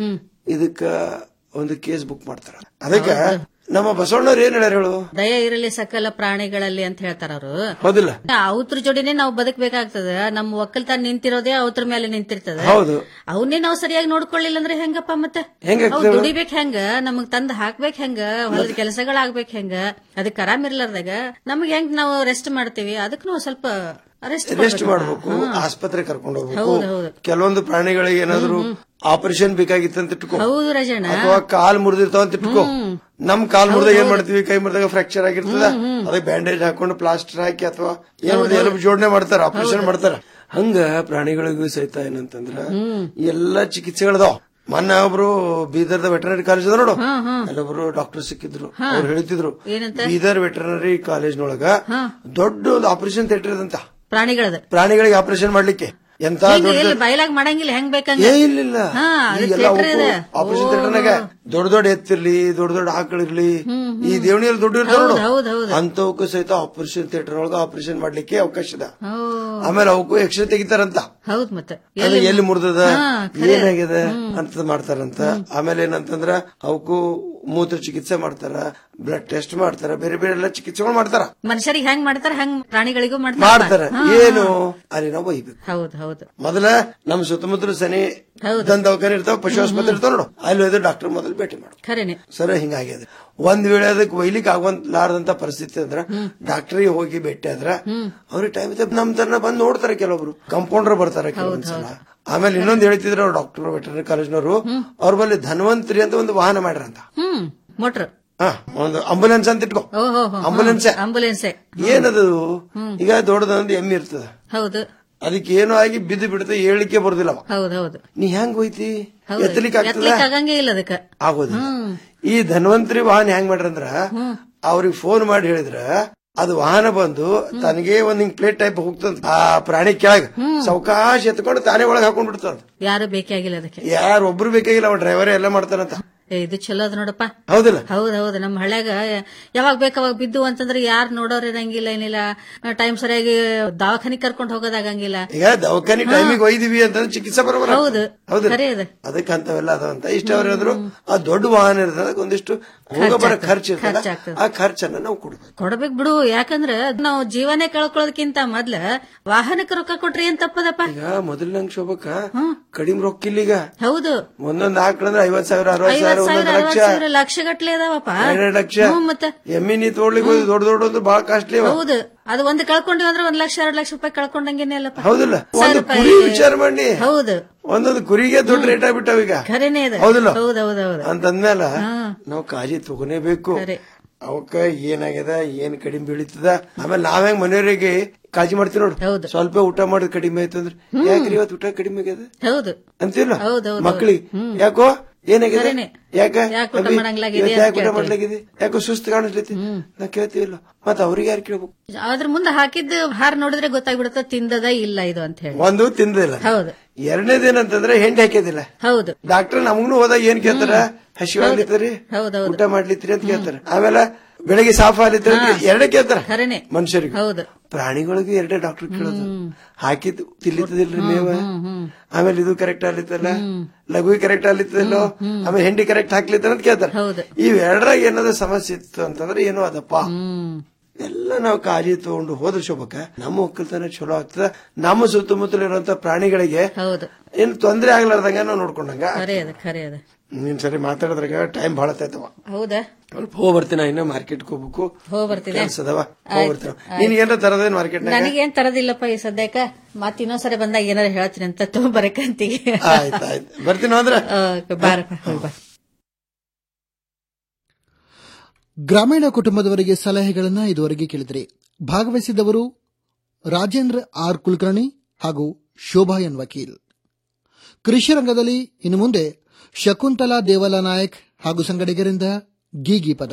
ಇದಕ್ಕ ಒಂದು ಕೇಸ್ ಬುಕ್ ಮಾಡ್ತಾರ ಅದಕ್ಕ ನಮ್ಮ ಬಸವಣ್ಣವ್ರು ಏನ್ ಹೇಳ್ಯಾರ ಹೇಳು ದಯ ಇರಲಿ ಸಕಲ ಪ್ರಾಣಿಗಳಲ್ಲಿ ಅಂತ ಹೇಳ್ತಾರ ಅವರು ಹೌದಿಲ್ಲ ಅವತ್ರ ಜೋಡಿನೇ ನಾವು ಬದುಕಬೇಕಾಗ್ತದ ನಮ್ಮ ಒಕ್ಕಲ್ತಾನ ನಿಂತಿರೋದೇ ಅವತ್ರ ಮೇಲೆ ನಿಂತಿರ್ತದ ಹೌದು ಅವನ್ನೇ ನಾವು ಸರಿಯಾಗಿ ನೋಡ್ಕೊಳ್ಳಿಲ್ಲ ಅಂದ್ರೆ ಹೆಂಗಪ್ಪ ಮತ್ತೆ ಹೆಂಗಾಗ್ತದೆ ಅವ್ ದುಡಿಬೇಕ್ ಹೆಂಗ ನಮಗ್ ತಂದ್ ಹಾಕ್ಬೇಕ್ ಹೆಂಗ ಹೊಲದ ಕೆಲಸಗಳಾಗ್ಬೇಕ್ ಹೆಂಗ ಅದಕ್ಕೆ ಆರಾಮ್ ಇರ್ಲಾರ್ದಾಗ ನಮಗ್ ಹೆಂಗ್ ನಾವು ರೆಸ್ಟ್ ಮಾಡ್ತೀವಿ ಅದಕ್ಕೆ ನಾವು ಸ್ವಲ್ಪ ರೆಸ್ಟ್ ರೆಸ್ಟ್ ಮಾಡ್ಬೇಕು ಆಸ್ಪತ್ರೆ ಕರ್ಕೊಂಡು ಹೋಗ್ಬೇಕು ಹೌದು, ಹೌದು. ಕೆಲವೊಂದು ಪ್ರಾಣಿಗಳಿಗೆ ಏನಾದ್ರು ಆಪರೇಷನ್ ಬೇಕಾಗಿತ್ತು ಅಂತ ಇಟ್ಕೋ ಹೌದು ರಾಜಣ್ಣ ಅಥವಾ ಕಾಲ್ ಮುರಿದಿರ್ತಾವ ಅಂತ ಇಟ್ಕೋ ನಮ್ ಕಾಲ್ ಮುರಿದಾಗ ಏನ್ ಮಾಡ್ತೀವಿ ಕೈ ಮುರಿದಾಗ ಫ್ರಾಕ್ಚರ್ ಆಗಿರ್ತದ ಅದಕ್ಕೆ ಬ್ಯಾಂಡೇಜ್ ಹಾಕೊಂಡು ಪ್ಲಾಸ್ಟರ್ ಹಾಕಿ ಅಥವಾ ಏನ್ ಮಾಡ್ತೀವಿ, ಎಲುಬು ಜೋಡಣೆ ಮಾಡ್ತಾರ ಆಪರೇಷನ್ ಮಾಡ್ತಾರ ಹಂಗ ಪ್ರಾಣಿಗಳಿಗೂ ಸಹಿತ ಏನಂತಂದ್ರ ಎಲ್ಲಾ ಚಿಕಿತ್ಸೆಗಳದಾವ ಮೊನ್ನೆ ಒಬ್ರು ಬೀದರ್ದ ವೆಟರ್ನರಿ ಕಾಲೇಜ್ ಅದ ನೋಡು ಅಲ್ಲೊಬ್ರು ಡಾಕ್ಟರ್ ಸಿಕ್ಕಿದ್ರು ಅವ್ರು ಹೇಳ್ತಿದ್ರು ಏನಂತ? ಬೀದರ್ ವೆಟರ್ನರಿ ಕಾಲೇಜ್ನೊಳಗ ದೊಡ್ಡ ಒಂದು ಆಪರೇಷನ್ ಥಿಯೇಟರ್ ಇದಂತ ಪ್ರಾಣಿಗಳದ ಪ್ರಾಣಿಗಳಿಗೆ ಆಪರೇಷನ್ ಮಾಡ್ಲಿಕ್ಕೆ ಎಂತ ಹಿಂಗ ದೊಡ್ಡ ಎಲ್ಲಿ ಬಯಲಾಗ್ ಮಾಡಂಗಿಲ್ಲ ಹೆಂಗ್ ಬೇಕಂಗ ಏ ಇಲ್ಲ ಹಾ, ಅದು ಈಗೆಲ್ಲ theatre ಇದೆ. ಆಪರೇಷನ್ ಥಿಯೇಟರ್ನಾಗ ದೊಡ್ಡ ದೊಡ್ಡ ಎತ್ತಿರ್ಲಿ ದೊಡ್ಡ ದೊಡ್ಡ ಆಕಳಿರ್ಲಿ ಈ ದೇವಣಿಯಲ್ಲಿ ದೊಡ್ಡ ಇರ್ತಾವ ಹೌದ್ ನೋಡು. ಹೌದ್ ಹೌದ್ ಅಂತವಕ್ಕೂ ಸಹಿತ ಆಪರೇಷನ್ ಥಿಯೇಟರ್ ಒಳಗ ಆಪರೇಷನ್ ಮಾಡ್ಲಿಕ್ಕೆ ಅವಕಾಶ ಇದೆ ಓ, ಆಮೇಲೆ ಅವಕ್ಕೂ ಎಕ್ಸ್ರೇ ತೆಗಿತಾರಂತ ಹೌದ್ ಮತ್ತೆ ಅದು ಎಲ್ಲಿ ಮುರಿದದ ಹಾ, ಏನಾಗಿದೆ ಅಂತ ಮಾಡ್ತಾರಂತ ಆಮೇಲೆ ಏನಂತಂದ್ರ ಅವಕ್ಕೂ ಮೂತ್ರ ಚಿಕಿತ್ಸೆ ಮಾಡ್ತಾರ ಬ್ಲಡ್ ಟೆಸ್ಟ್ ಮಾಡ್ತಾರ ಬೇರೆ ಬೇರೆ ಎಲ್ಲ ಚಿಕಿತ್ಸೆಗಳು ಮಾಡ್ತಾರ ಮನುಷ್ಯರಿಗೆ ಹೆಂಗ್ ಮಾಡ್ತಾರ ಹಂಗ್ ಪ್ರಾಣಿಗಳಿಗೂ ಮಾಡ್ತಾರ ಮಾಡ್ತಾರ ಏನು ಅಲ್ಲಿ ನಾವು ಒಯ್ಬೇಕು ಹೌದ್ ಹೌದು ಮೊದಲ ನಮ್ ಸುತ್ತಮುತ್ತಲು ಸನಿ ಹೌದು. ದಂತ ದವಾಖಾನೆ ಇರ್ತಾವ ಪಶು ಆಸ್ಪತ್ರೆ ಇರ್ತಾವ ನೋಡು ಅಲ್ಲಿ ಹೋದ್ರೆ ಡಾಕ್ಟರ್ ಮೊದಲು ಭೇಟಿ ಮಾಡು ಖರೇನೆ ಸರ ಹಿಂಗಾಗ್ಯದ ಒಂದ್ ವೇಳೆ ಅದಕ್ಕೆ ಒಯ್ಲಿಕ್ಕೆ ಆಗುವಂತಾರದಂತ ಪರಿಸ್ಥಿತಿ ಅಂದ್ರ ಡಾಕ್ಟರ್ಗೆ ಹೋಗಿ ಭೇಟಿ ಆದ್ರ ಅವ್ರಿಗೆ ಟೈಮ್ ಇದೆ ನಮ್ ತರ ಬಂದ್ ನೋಡ್ತಾರೆ ಕೆಲವೊಬ್ರು ಕಂಪೌಂಡರ್ ಬರ್ತಾರೆ ಕೆಲವೊಂದ್ಸಲ ಆಮೇಲೆ ಇನ್ನೊಂದ್ ಹೇಳ್ತಿದ್ರು ಅವ್ರು ಡಾಕ್ಟರ್ ವೆಟರ್ನರಿ ಕಾಲೇಜ್ನವರು ಅವ್ರ ಬಲ್ಲಿ ಧನ್ವಂತರಿ ಅಂತ ಒಂದು ವಾಹನ ಮಾಡ್ರಂತ ಹ್ಮ್ ಮೋಟ್ರ್ ಹಾ ಒಂದು ಆಂಬುಲೆನ್ಸ್ ಅಂತ ಇಟ್ಕೋ ಓಹೋ ಆಂಬುಲೆನ್ಸ್ ಆಂಬುಲೆನ್ಸೆ ಏನದು ಈಗ ದೊಡ್ಡದೊಂದು ಎಮ್ಮೆ ಇರ್ತದ ಹೌದು ಅದಕ್ಕೆ ಏನೋ ಆಗಿ ಬಿದ್ದು ಬಿಡುತ್ತೆ ಹೇಳಿಕೆ ಬರುದಿಲ್ಲ ಅವ. ಹೌದ್ ಹೌದು ನೀ ಹೆಂಗ್ ಹೋಯ್ತಿ ಹೌದು. ಎತ್ತಲಿಕ್ಕೆ ಆಗ್ತದ ಎತ್ತಲಿಕ್ಕೆ ಆಗಂಗೇ ಇಲ್ಲ ಅದಕ್ಕ ಆಗೋದಿಲ್ಲ ಈ ಧನ್ವಂತರಿ ವಾಹನ ಹೆಂಗ್ ಮಾಡ್ರಂದ್ರ ಅವ್ರಿಗೆ ಫೋನ್ ಮಾಡಿ ಹೇಳಿದ್ರ ಅದು ವಾಹನ ಬಂದು ತನಗೆ ಒಂದ್ ಹಿಂಗ್ ಪ್ಲೇಟ್ ಟೈಪ್ ಹೋಗ್ತದ ಆ ಪ್ರಾಣಿ ಕೆಳಗ ಸಾವಕಾಶ ಎತ್ಕೊಂಡು ತಾನೇ ಒಳಗ್ ಹಾಕೊಂಡ್ ಬಿಡ್ತದ ಯಾರು ಬೇಕೇ ಆಗಿಲ್ಲ ಅದಕ್ಕೆ ಯಾರು ಒಬ್ರು ಬೇಕಾಗಿಲ್ಲ ಅವ ಡ್ರೈವರ್ ಎಲ್ಲ ಮಾಡ್ತಾರಂತ ಏ, ಇದು ಚಲೋ ಅದ ನೋಡಪ್ಪ ಹೌದಿಲ್ಲ ಹೌದ್ ಹೌದು ನಮ್ಮ ಹಳ್ಯಾಗ ಯಾವಾಗ ಬೇಕಾವಾಗ ಬಿದ್ದು ಅಂತಂದ್ರೆ ಯಾರು ನೋಡೋರ್ ಇರಂಗಿಲ್ಲ ಏನಿಲ್ಲ ಟೈಮ್ ಸರಿಯಾಗಿ ದವಾಖಾನಿ ಕರ್ಕೊಂಡ್ ಹೋಗೋದಾಗಂಗಿಲ್ಲ ಈಗ ದವಾಖಾನಿ ಟೈಮಿಗೆ ಒಯ್ದಿವಿ ಅಂತಂದ್ರೆ ಚಿಕಿತ್ಸೆ ಬರೋಬರ ಹೌದು ಹೌದು ಖರೆ ಅದು ಅದಕ್ಕೆ ಅಂತವೆಲ್ಲ ಅದಾವಂತ ಇಷ್ಟ ಅವ್ರು ಹೇಳಿದ್ರು ಆ ದೊಡ್ಡ ವಾಹನ ಇರ್ತದೆ ಅದಕ್ಕೆ ಒಂದಿಷ್ಟು ಹೋಗ ಬರೋ ಖರ್ಚು ಇರ್ತಲ್ಲ ಖರ್ಚಾಗ್ತದೆ. ಆ ಖರ್ಚನ್ನ ನಾವು ಕೊಡ್ಬೇಕು ಕೊಡ್ಬೇಕ್ ಬಿಡು ಯಾಕಂದ್ರ ನಾವು ಜೀವನೇ ಕಳ್ಕೊಳ್ಳೋದಕ್ಕಿಂತ ಮೊದ್ಲ ವಾಹನಕ್ಕೆ ರೊಕ್ಕ ಕೊಟ್ರಿ ಏನ್ ತಪ್ಪದಪ್ಪ ಈಗ ಮೊದಲನಂಗ್ ಶೋಭಕ್ಕ ಕಡಿಮೆ ರೊಕ್ಕ ಇಲ್ಲ ಈಗ ಹೌದು ಒಂದೊಂದ್ ಹಾಕ್ಳಂದ್ರೆ ಐವತ್ ಸಾವಿರ ಅರವತ್ ಸಾವಿರ ಐವತ್ ಸಾವಿರ ಒಂದೊಂದ್ ಅರವತ್ ಲಕ್ಷ ಸಾವಿರ ಲಕ್ಷ ಗಟ್ಲೆ ಅದಾವಪ್ಪ ಎರಡೆರಡು ಲಕ್ಷ ಹ್ಞೂ ಮತ್ತೆ ಎಮ್ಮಿ ತೋಡ್ಲಿಕ್ಕೆ ಹೋಗಿ ದೊಡ್ಡ ದೊಡ್ಡ ಅಂದ್ರೆ ಬಹಳ ಕಾಸ್ಟ್ಲಿ ಹೌದು ಅದು ಒಂದು ಕಳ್ಕೊಂಡಿವಿ ಅಂದ್ರೆ ಒಂದ್ ಲಕ್ಷ ಎರಡ್ ಲಕ್ಷ ರೂಪಾಯಿ ಕಳ್ಕೊಂಡಂಗೇನೆ ಅಲ್ಲಪ್ಪ ಹೌದಿಲ್ಲ ಸಾವಿರ ಒಂದು ರೂಪಾಯಿ. ಕುರಿ ವಿಚಾರ ಮಾಡಿ ಹೌದು ಒಂದೊಂದು ಕುರಿಗೆ ದೊಡ್ಡ ರೇಟ್ ಆಗ್ಬಿಟ್ಟಾವ ಈಗ ಖರೇನೆ ಅದು ಹೌದಿಲ್ಲ ಹೌದ್ ಹೌದ್ ಹೌದು ಅಂತಂದ್ಮೇಲ ನಾವು ಕಾಳಜಿ ತಗೊನೇಬೇಕು ಖರೆ. ಅವಕ್ಕ ಏನಾಗ್ಯದ ಏನ್ ಕಡಿಮೆ ಬೀಳಿತದ ಆಮೇಲೆ ನಾವ್ ಹೆಂಗ್ ಮನೆಯವರಿಗೆ ಕಾಳಜಿ ಮಾಡ್ತೀವಿ ನೋಡು ಸ್ವಲ್ಪ ಊಟ ಮಾಡೋದು ಕಡಿಮೆ ಆಯ್ತು ಅಂದ್ರೆ ಯಾಕ್ರಿ ಇವತ್ತು ಊಟ ಕಡಿಮೆ ಆಗ್ಯದ ಹೌದು ಅಂತಿಲ್ಲ ಹೌದ್ ಹೌದ್ ಮಕ್ಳಿಗೆ ಯಾಕೋ ಏನಾಗಿದೆ ಖರೇನೆ. ಯಾಕ ಯಾಕ್ ಊಟ ಅಭಿ, ಮಾಡಂಗ್ಲಾಗಿದೆ ಇವತ್ತು ಅಂತ ಯಾಕೆ ಊಟ ಕೇಳ್ತೀವಿ. ಮಾಡ್ಲಾಗಿದೆ ಯಾಕೋ ಸುಸ್ತು ಕಾಣಿಸ್ಲೈತಿ ನಾ ಕೇಳ್ತೀವಿಲ್ಲ ಮತ್ತ ಅವ್ರಿಗೆ ಯಾರು ಕೇಳ್ಬೇಕು ಅದ್ರ ಮುಂದೆ ಹಾಕಿದ್ದು ಹಾರ ನೋಡಿದ್ರೆ ಗೊತ್ತಾಗ್ಬಿಡುತ್ತೆ ತಿಂದದ ಇಲ್ಲ ಇದು ಅಂತ ಹೇಳಿ ಒಂದು ತಿಂದಿಲ್ಲ ಹೌದು ಎರಡನೇದೇನಂತಂದ್ರೆ ಹೆಂಡಿ ಹಾಕಿದಿಲ್ಲ ಹೌದು ಡಾಕ್ಟರ್ ನಮಗೂ ಹೋದಾಗ ಏನ್ ಕೇಳ್ತಾರ ಹಸಿವಾಗ್ಲಿತ್ತರಿ ಹೌದೌದು ಊಟ ಮಾಡ್ಲಿತ್ರಿ ಅಂತ ಕೇಳ್ತಾರ ಆಮೇಲೆ ಬೆಳಗ್ಗೆ ಸಾಫ್ ಆಗ್ಲಿತ್ರಿ ಅಂತ ಎರಡೇ ಕೇಳ್ತಾರ ಖರೇನೆ ಮನುಷ್ಯರಿಗೆ ಹೌದು ಪ್ರಾಣಿಗಳಿಗೂ ಎರಡೇ ಡಾಕ್ಟರ್ ಕೇಳೋದು ಹಾಕಿದ್ ತಿಲ್ಲಿತ್ತದಿಲ್ರಿ ಮೇವ ಆಮೇಲೆ ಇದು ಕರೆಕ್ಟ್ ಆಗ್ಲಿತ್ತಲ್ಲ ಲಘು ಕರೆಕ್ಟ್ ಆಗ್ಲಿತ್ತಲ್ಲೋ ಆಮೇಲೆ ಹೆಂಡಿ ಕರೆಕ್ಟ್ ಹಾಕ್ಲಿತ್ತ ಅಂತ ಕೇಳ್ತಾರ ಹೌದು. ಇವೆರಡರಾಗ ಏನಾದ್ರು ಸಮಸ್ಯೆ ಇತ್ತು ಅಂತಂದ್ರೆ ಏನೋ ಅದಪ್ಪ ಹ್ಮ್ ಎಲ್ಲ ನಾವು ಕಾಳಜಿ ತಗೊಂಡು ಹೋದ್ರ ಶೋಭಕ್ಕ ನಮ್ಮ ಒಕ್ಕಲ್ತನ ಚಲೋ ಆಗ್ತದ ನಮ್ಮ ಸುತ್ತಮುತ್ತಲ ಇರುವಂತ ಪ್ರಾಣಿಗಳಿಗೆ ಹೌದು ಏನ್ ತೊಂದ್ರೆ ಆಗ್ಲಾರ್ದಂಗ ನಾವು ನೋಡ್ಕೊಂಡಂಗ ಖರೆ ಅದ ಖರೆ ಅದ ನೀನ್ ಸರಿ ಮಾತಾಡಿದ್ರಾಗ ಟೈಮ್ ಬಹಳ ಆಯ್ತವ ಹೌದಾ ಸ್ವಲ್ಪ ಹೋಗ್ ಬರ್ತೀನಿ ಇನ್ನ ಮಾರ್ಕೆಟ್ ಹೋಗ್ಬೇಕು ಹೋಗ್ ಬರ್ತಿದೆ ಕೆಲ್ಸ ಅದಾವ ಹೋಗ್ ಬರ್ತೀನಿ ನೀನ್ ಏನಾರ ತರದೇನ್ ಮಾರ್ಕೆಟ್ ನನಗೇನ್ ತರದಿಲ್ಲಪ್ಪ ಈ ಸದ್ಯಕ್ಕ ಮತ್ ಇನ್ನೊಂದ್ಸರಿ ಬಂದಾಗ ಏನಾರ ಹೇಳ್ತೀನಿ ಅಂತ ತಗೊಂಬರಕಂತೀವಿ ಆಯ್ತಾಯ್ತು ಬರ್ತೀನಿ ಅಂದ್ರೆ ಬಾರಪ್ಪ ಹೋಗ್ ಬಾ ಗ್ರಾಮೀಣ ಕುಟುಂಬದವರಿಗೆ ಸಲಹೆಗಳನ್ನು ಇದುವರೆಗೆ ಕೇಳಿದ್ರಿ ಭಾಗವಹಿಸಿದವರು ರಾಜೇಂದ್ರ ಆರ್ ಕುಲಕರ್ಣಿ ಹಾಗೂ ಶೋಭಾ ಎನ್ ವಕೀಲ್ ಕೃಷಿ ರಂಗದಲ್ಲಿ ಇನ್ನು ಮುಂದೆ ಶಕುಂತಲಾ ದೇವಲ ನಾಯಕ್ ಹಾಗೂ ಸಂಗಡಿಗರಿಂದ ಗೀಗಿ ಪದ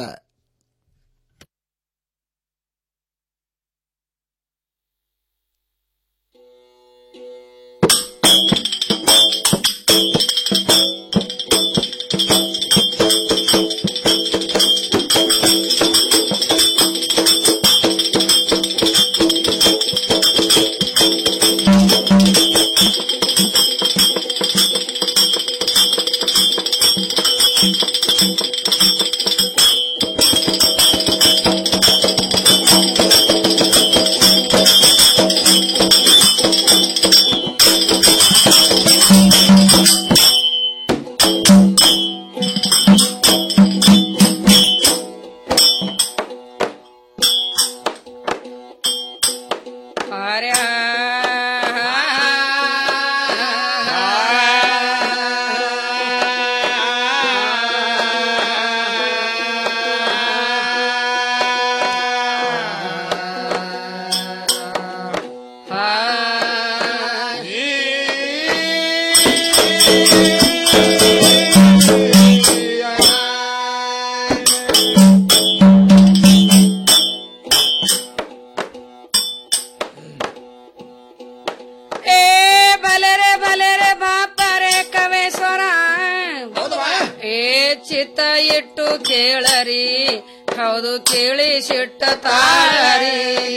ಏ ಬಲೆರೆ ಬಲೆರೆ ಬಾಪರೆ ಕವೇಶ್ವರ ಏ ಚಿತ್ತ ಇಟ್ಟು ಕೇಳರಿ ಹೌದು ಕೇಳಿ ಸಿಟ್ಟ ತಾಳರಿ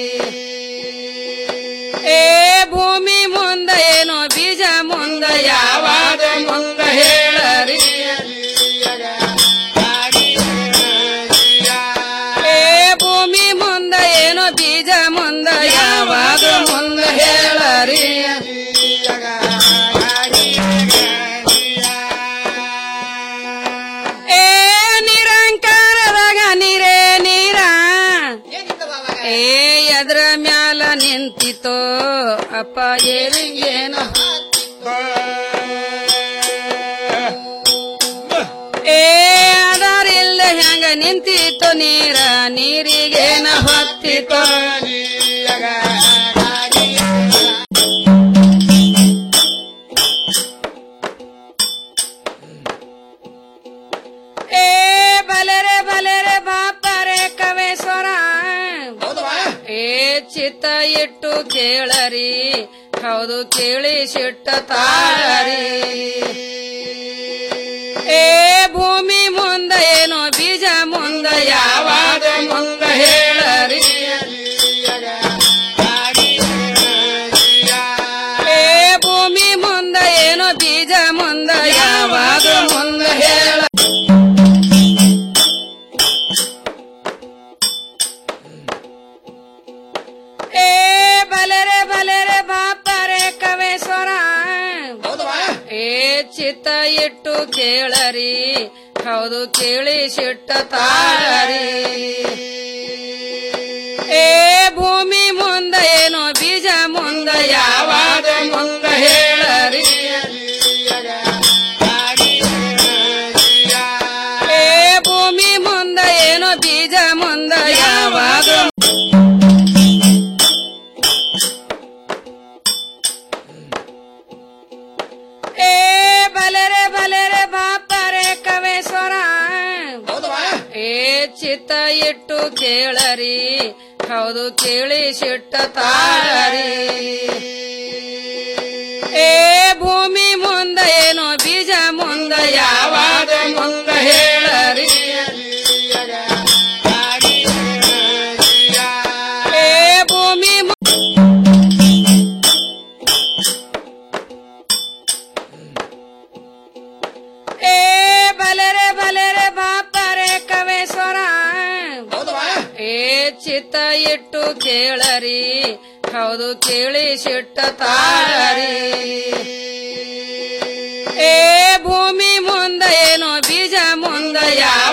ಏ ಭೂಮಿ ಮುಂದ ಏನೋ ಬೀಜ ಮುಂದ ಯಾವಾಗ ಮುಂದ ಹೇಳರಿ ಏ ಭೂಮಿ ಮುಂದ ಏನೋ ಬೀಜ ಮುಂದ ಯಾವಾಗ ಮುಂದ ಹೇಳರಿ ಏ ನಿರಂಕಾರದಾಗ ನೀರೇ ನೀರ ಏ ಎದ್ರ ಮ್ಯಾಲ ನಿಂತಿತೋ ಅಪ್ಪ ಏರಿಂಗೇನು ಏ ಅದರಿಲ್ಲ ಹೆಂಗ ನಿಂತಿತ್ತು ನೀರ ನೀರಿಗೇನ ಹೊತ್ತಿತ್ತು ಏ ಬಲೆರೆ ಬಲೆರೆ ಬಾಪರೆ ಕವೇಶ್ವರ ಏ ಚಿತ್ತ ಇಟ್ಟು ಕೇಳರಿ ಹೌದು ಕೇಳಿ ಸಿಟ್ಟ ತಾಳರಿ ಏ ಭೂ ಭೂಮಿ ಮುಂದ ಏನೋ ಬೀಜ ಮುಂದ ಯಾವಾಗ ಮುಂದ ಹೇಳರಿ ಏ ಭೂಮಿ ಮುಂದ ಏನೋ ಬೀಜ ಮುಂದ ಯಾವಾಗ ಮುಂದ ಹೇಳ ಏ ಬಲೆರೆ ಬಲೆರೆ ಬಾಪರೆ ಕವೇಶ್ವರ ಏ ಚಿತ್ತ ಇಟ್ಟು ಕೇಳರಿ ಹೌದು ಕೇಳಿ ಶಿಟ್ಟ ತಾಳರಿ ಏ ಭೂಮಿ ಮುಂದ ಏನೋ ಬೀಜ ಮುಂದ ಯಾವಾಗ ಮುಂದ ಹೇಳರಿ ಏ ಭೂಮಿ ಮುಂದ ಏನೋ ಬೀಜ ಮುಂದ ಯಾವಾಗ ಏ ಬಲೆರೆ ಬಲೆರೆ ಬಾಪರೆ ಕವೇಶ್ವರ ಏ ಚಿತ್ತ ಇಟ್ಟು ಕೇಳರಿ ಹೌದು ಕೇಳಿ ಶಿಟ್ಟ ತಾಳರಿ ಏ ಭೂಮಿ ಮುಂದ ಏನೋ ಬೀಜ ಮುಂದ ಯಾವಾಗ ಮುಂದ ಹೇಳರಿ ಏ ಭೂಮಿ ಮು- ಏ ಬಲೆರೆ ಬಲೆರೆ ಬಾಪರೆ ಕವೇಶ್ವರ ಏ ಚಿತ್ತ ಇಟ್ಟು ಕೇಳರಿ ಹೌದು ಕೇಳಿ ಶಿಟ್ಟ ತಾಳರಿ ಏ ಭೂಮಿ ಮುಂದ ಏನೋ ಬೀಜ ಮುಂದ ಯಾವ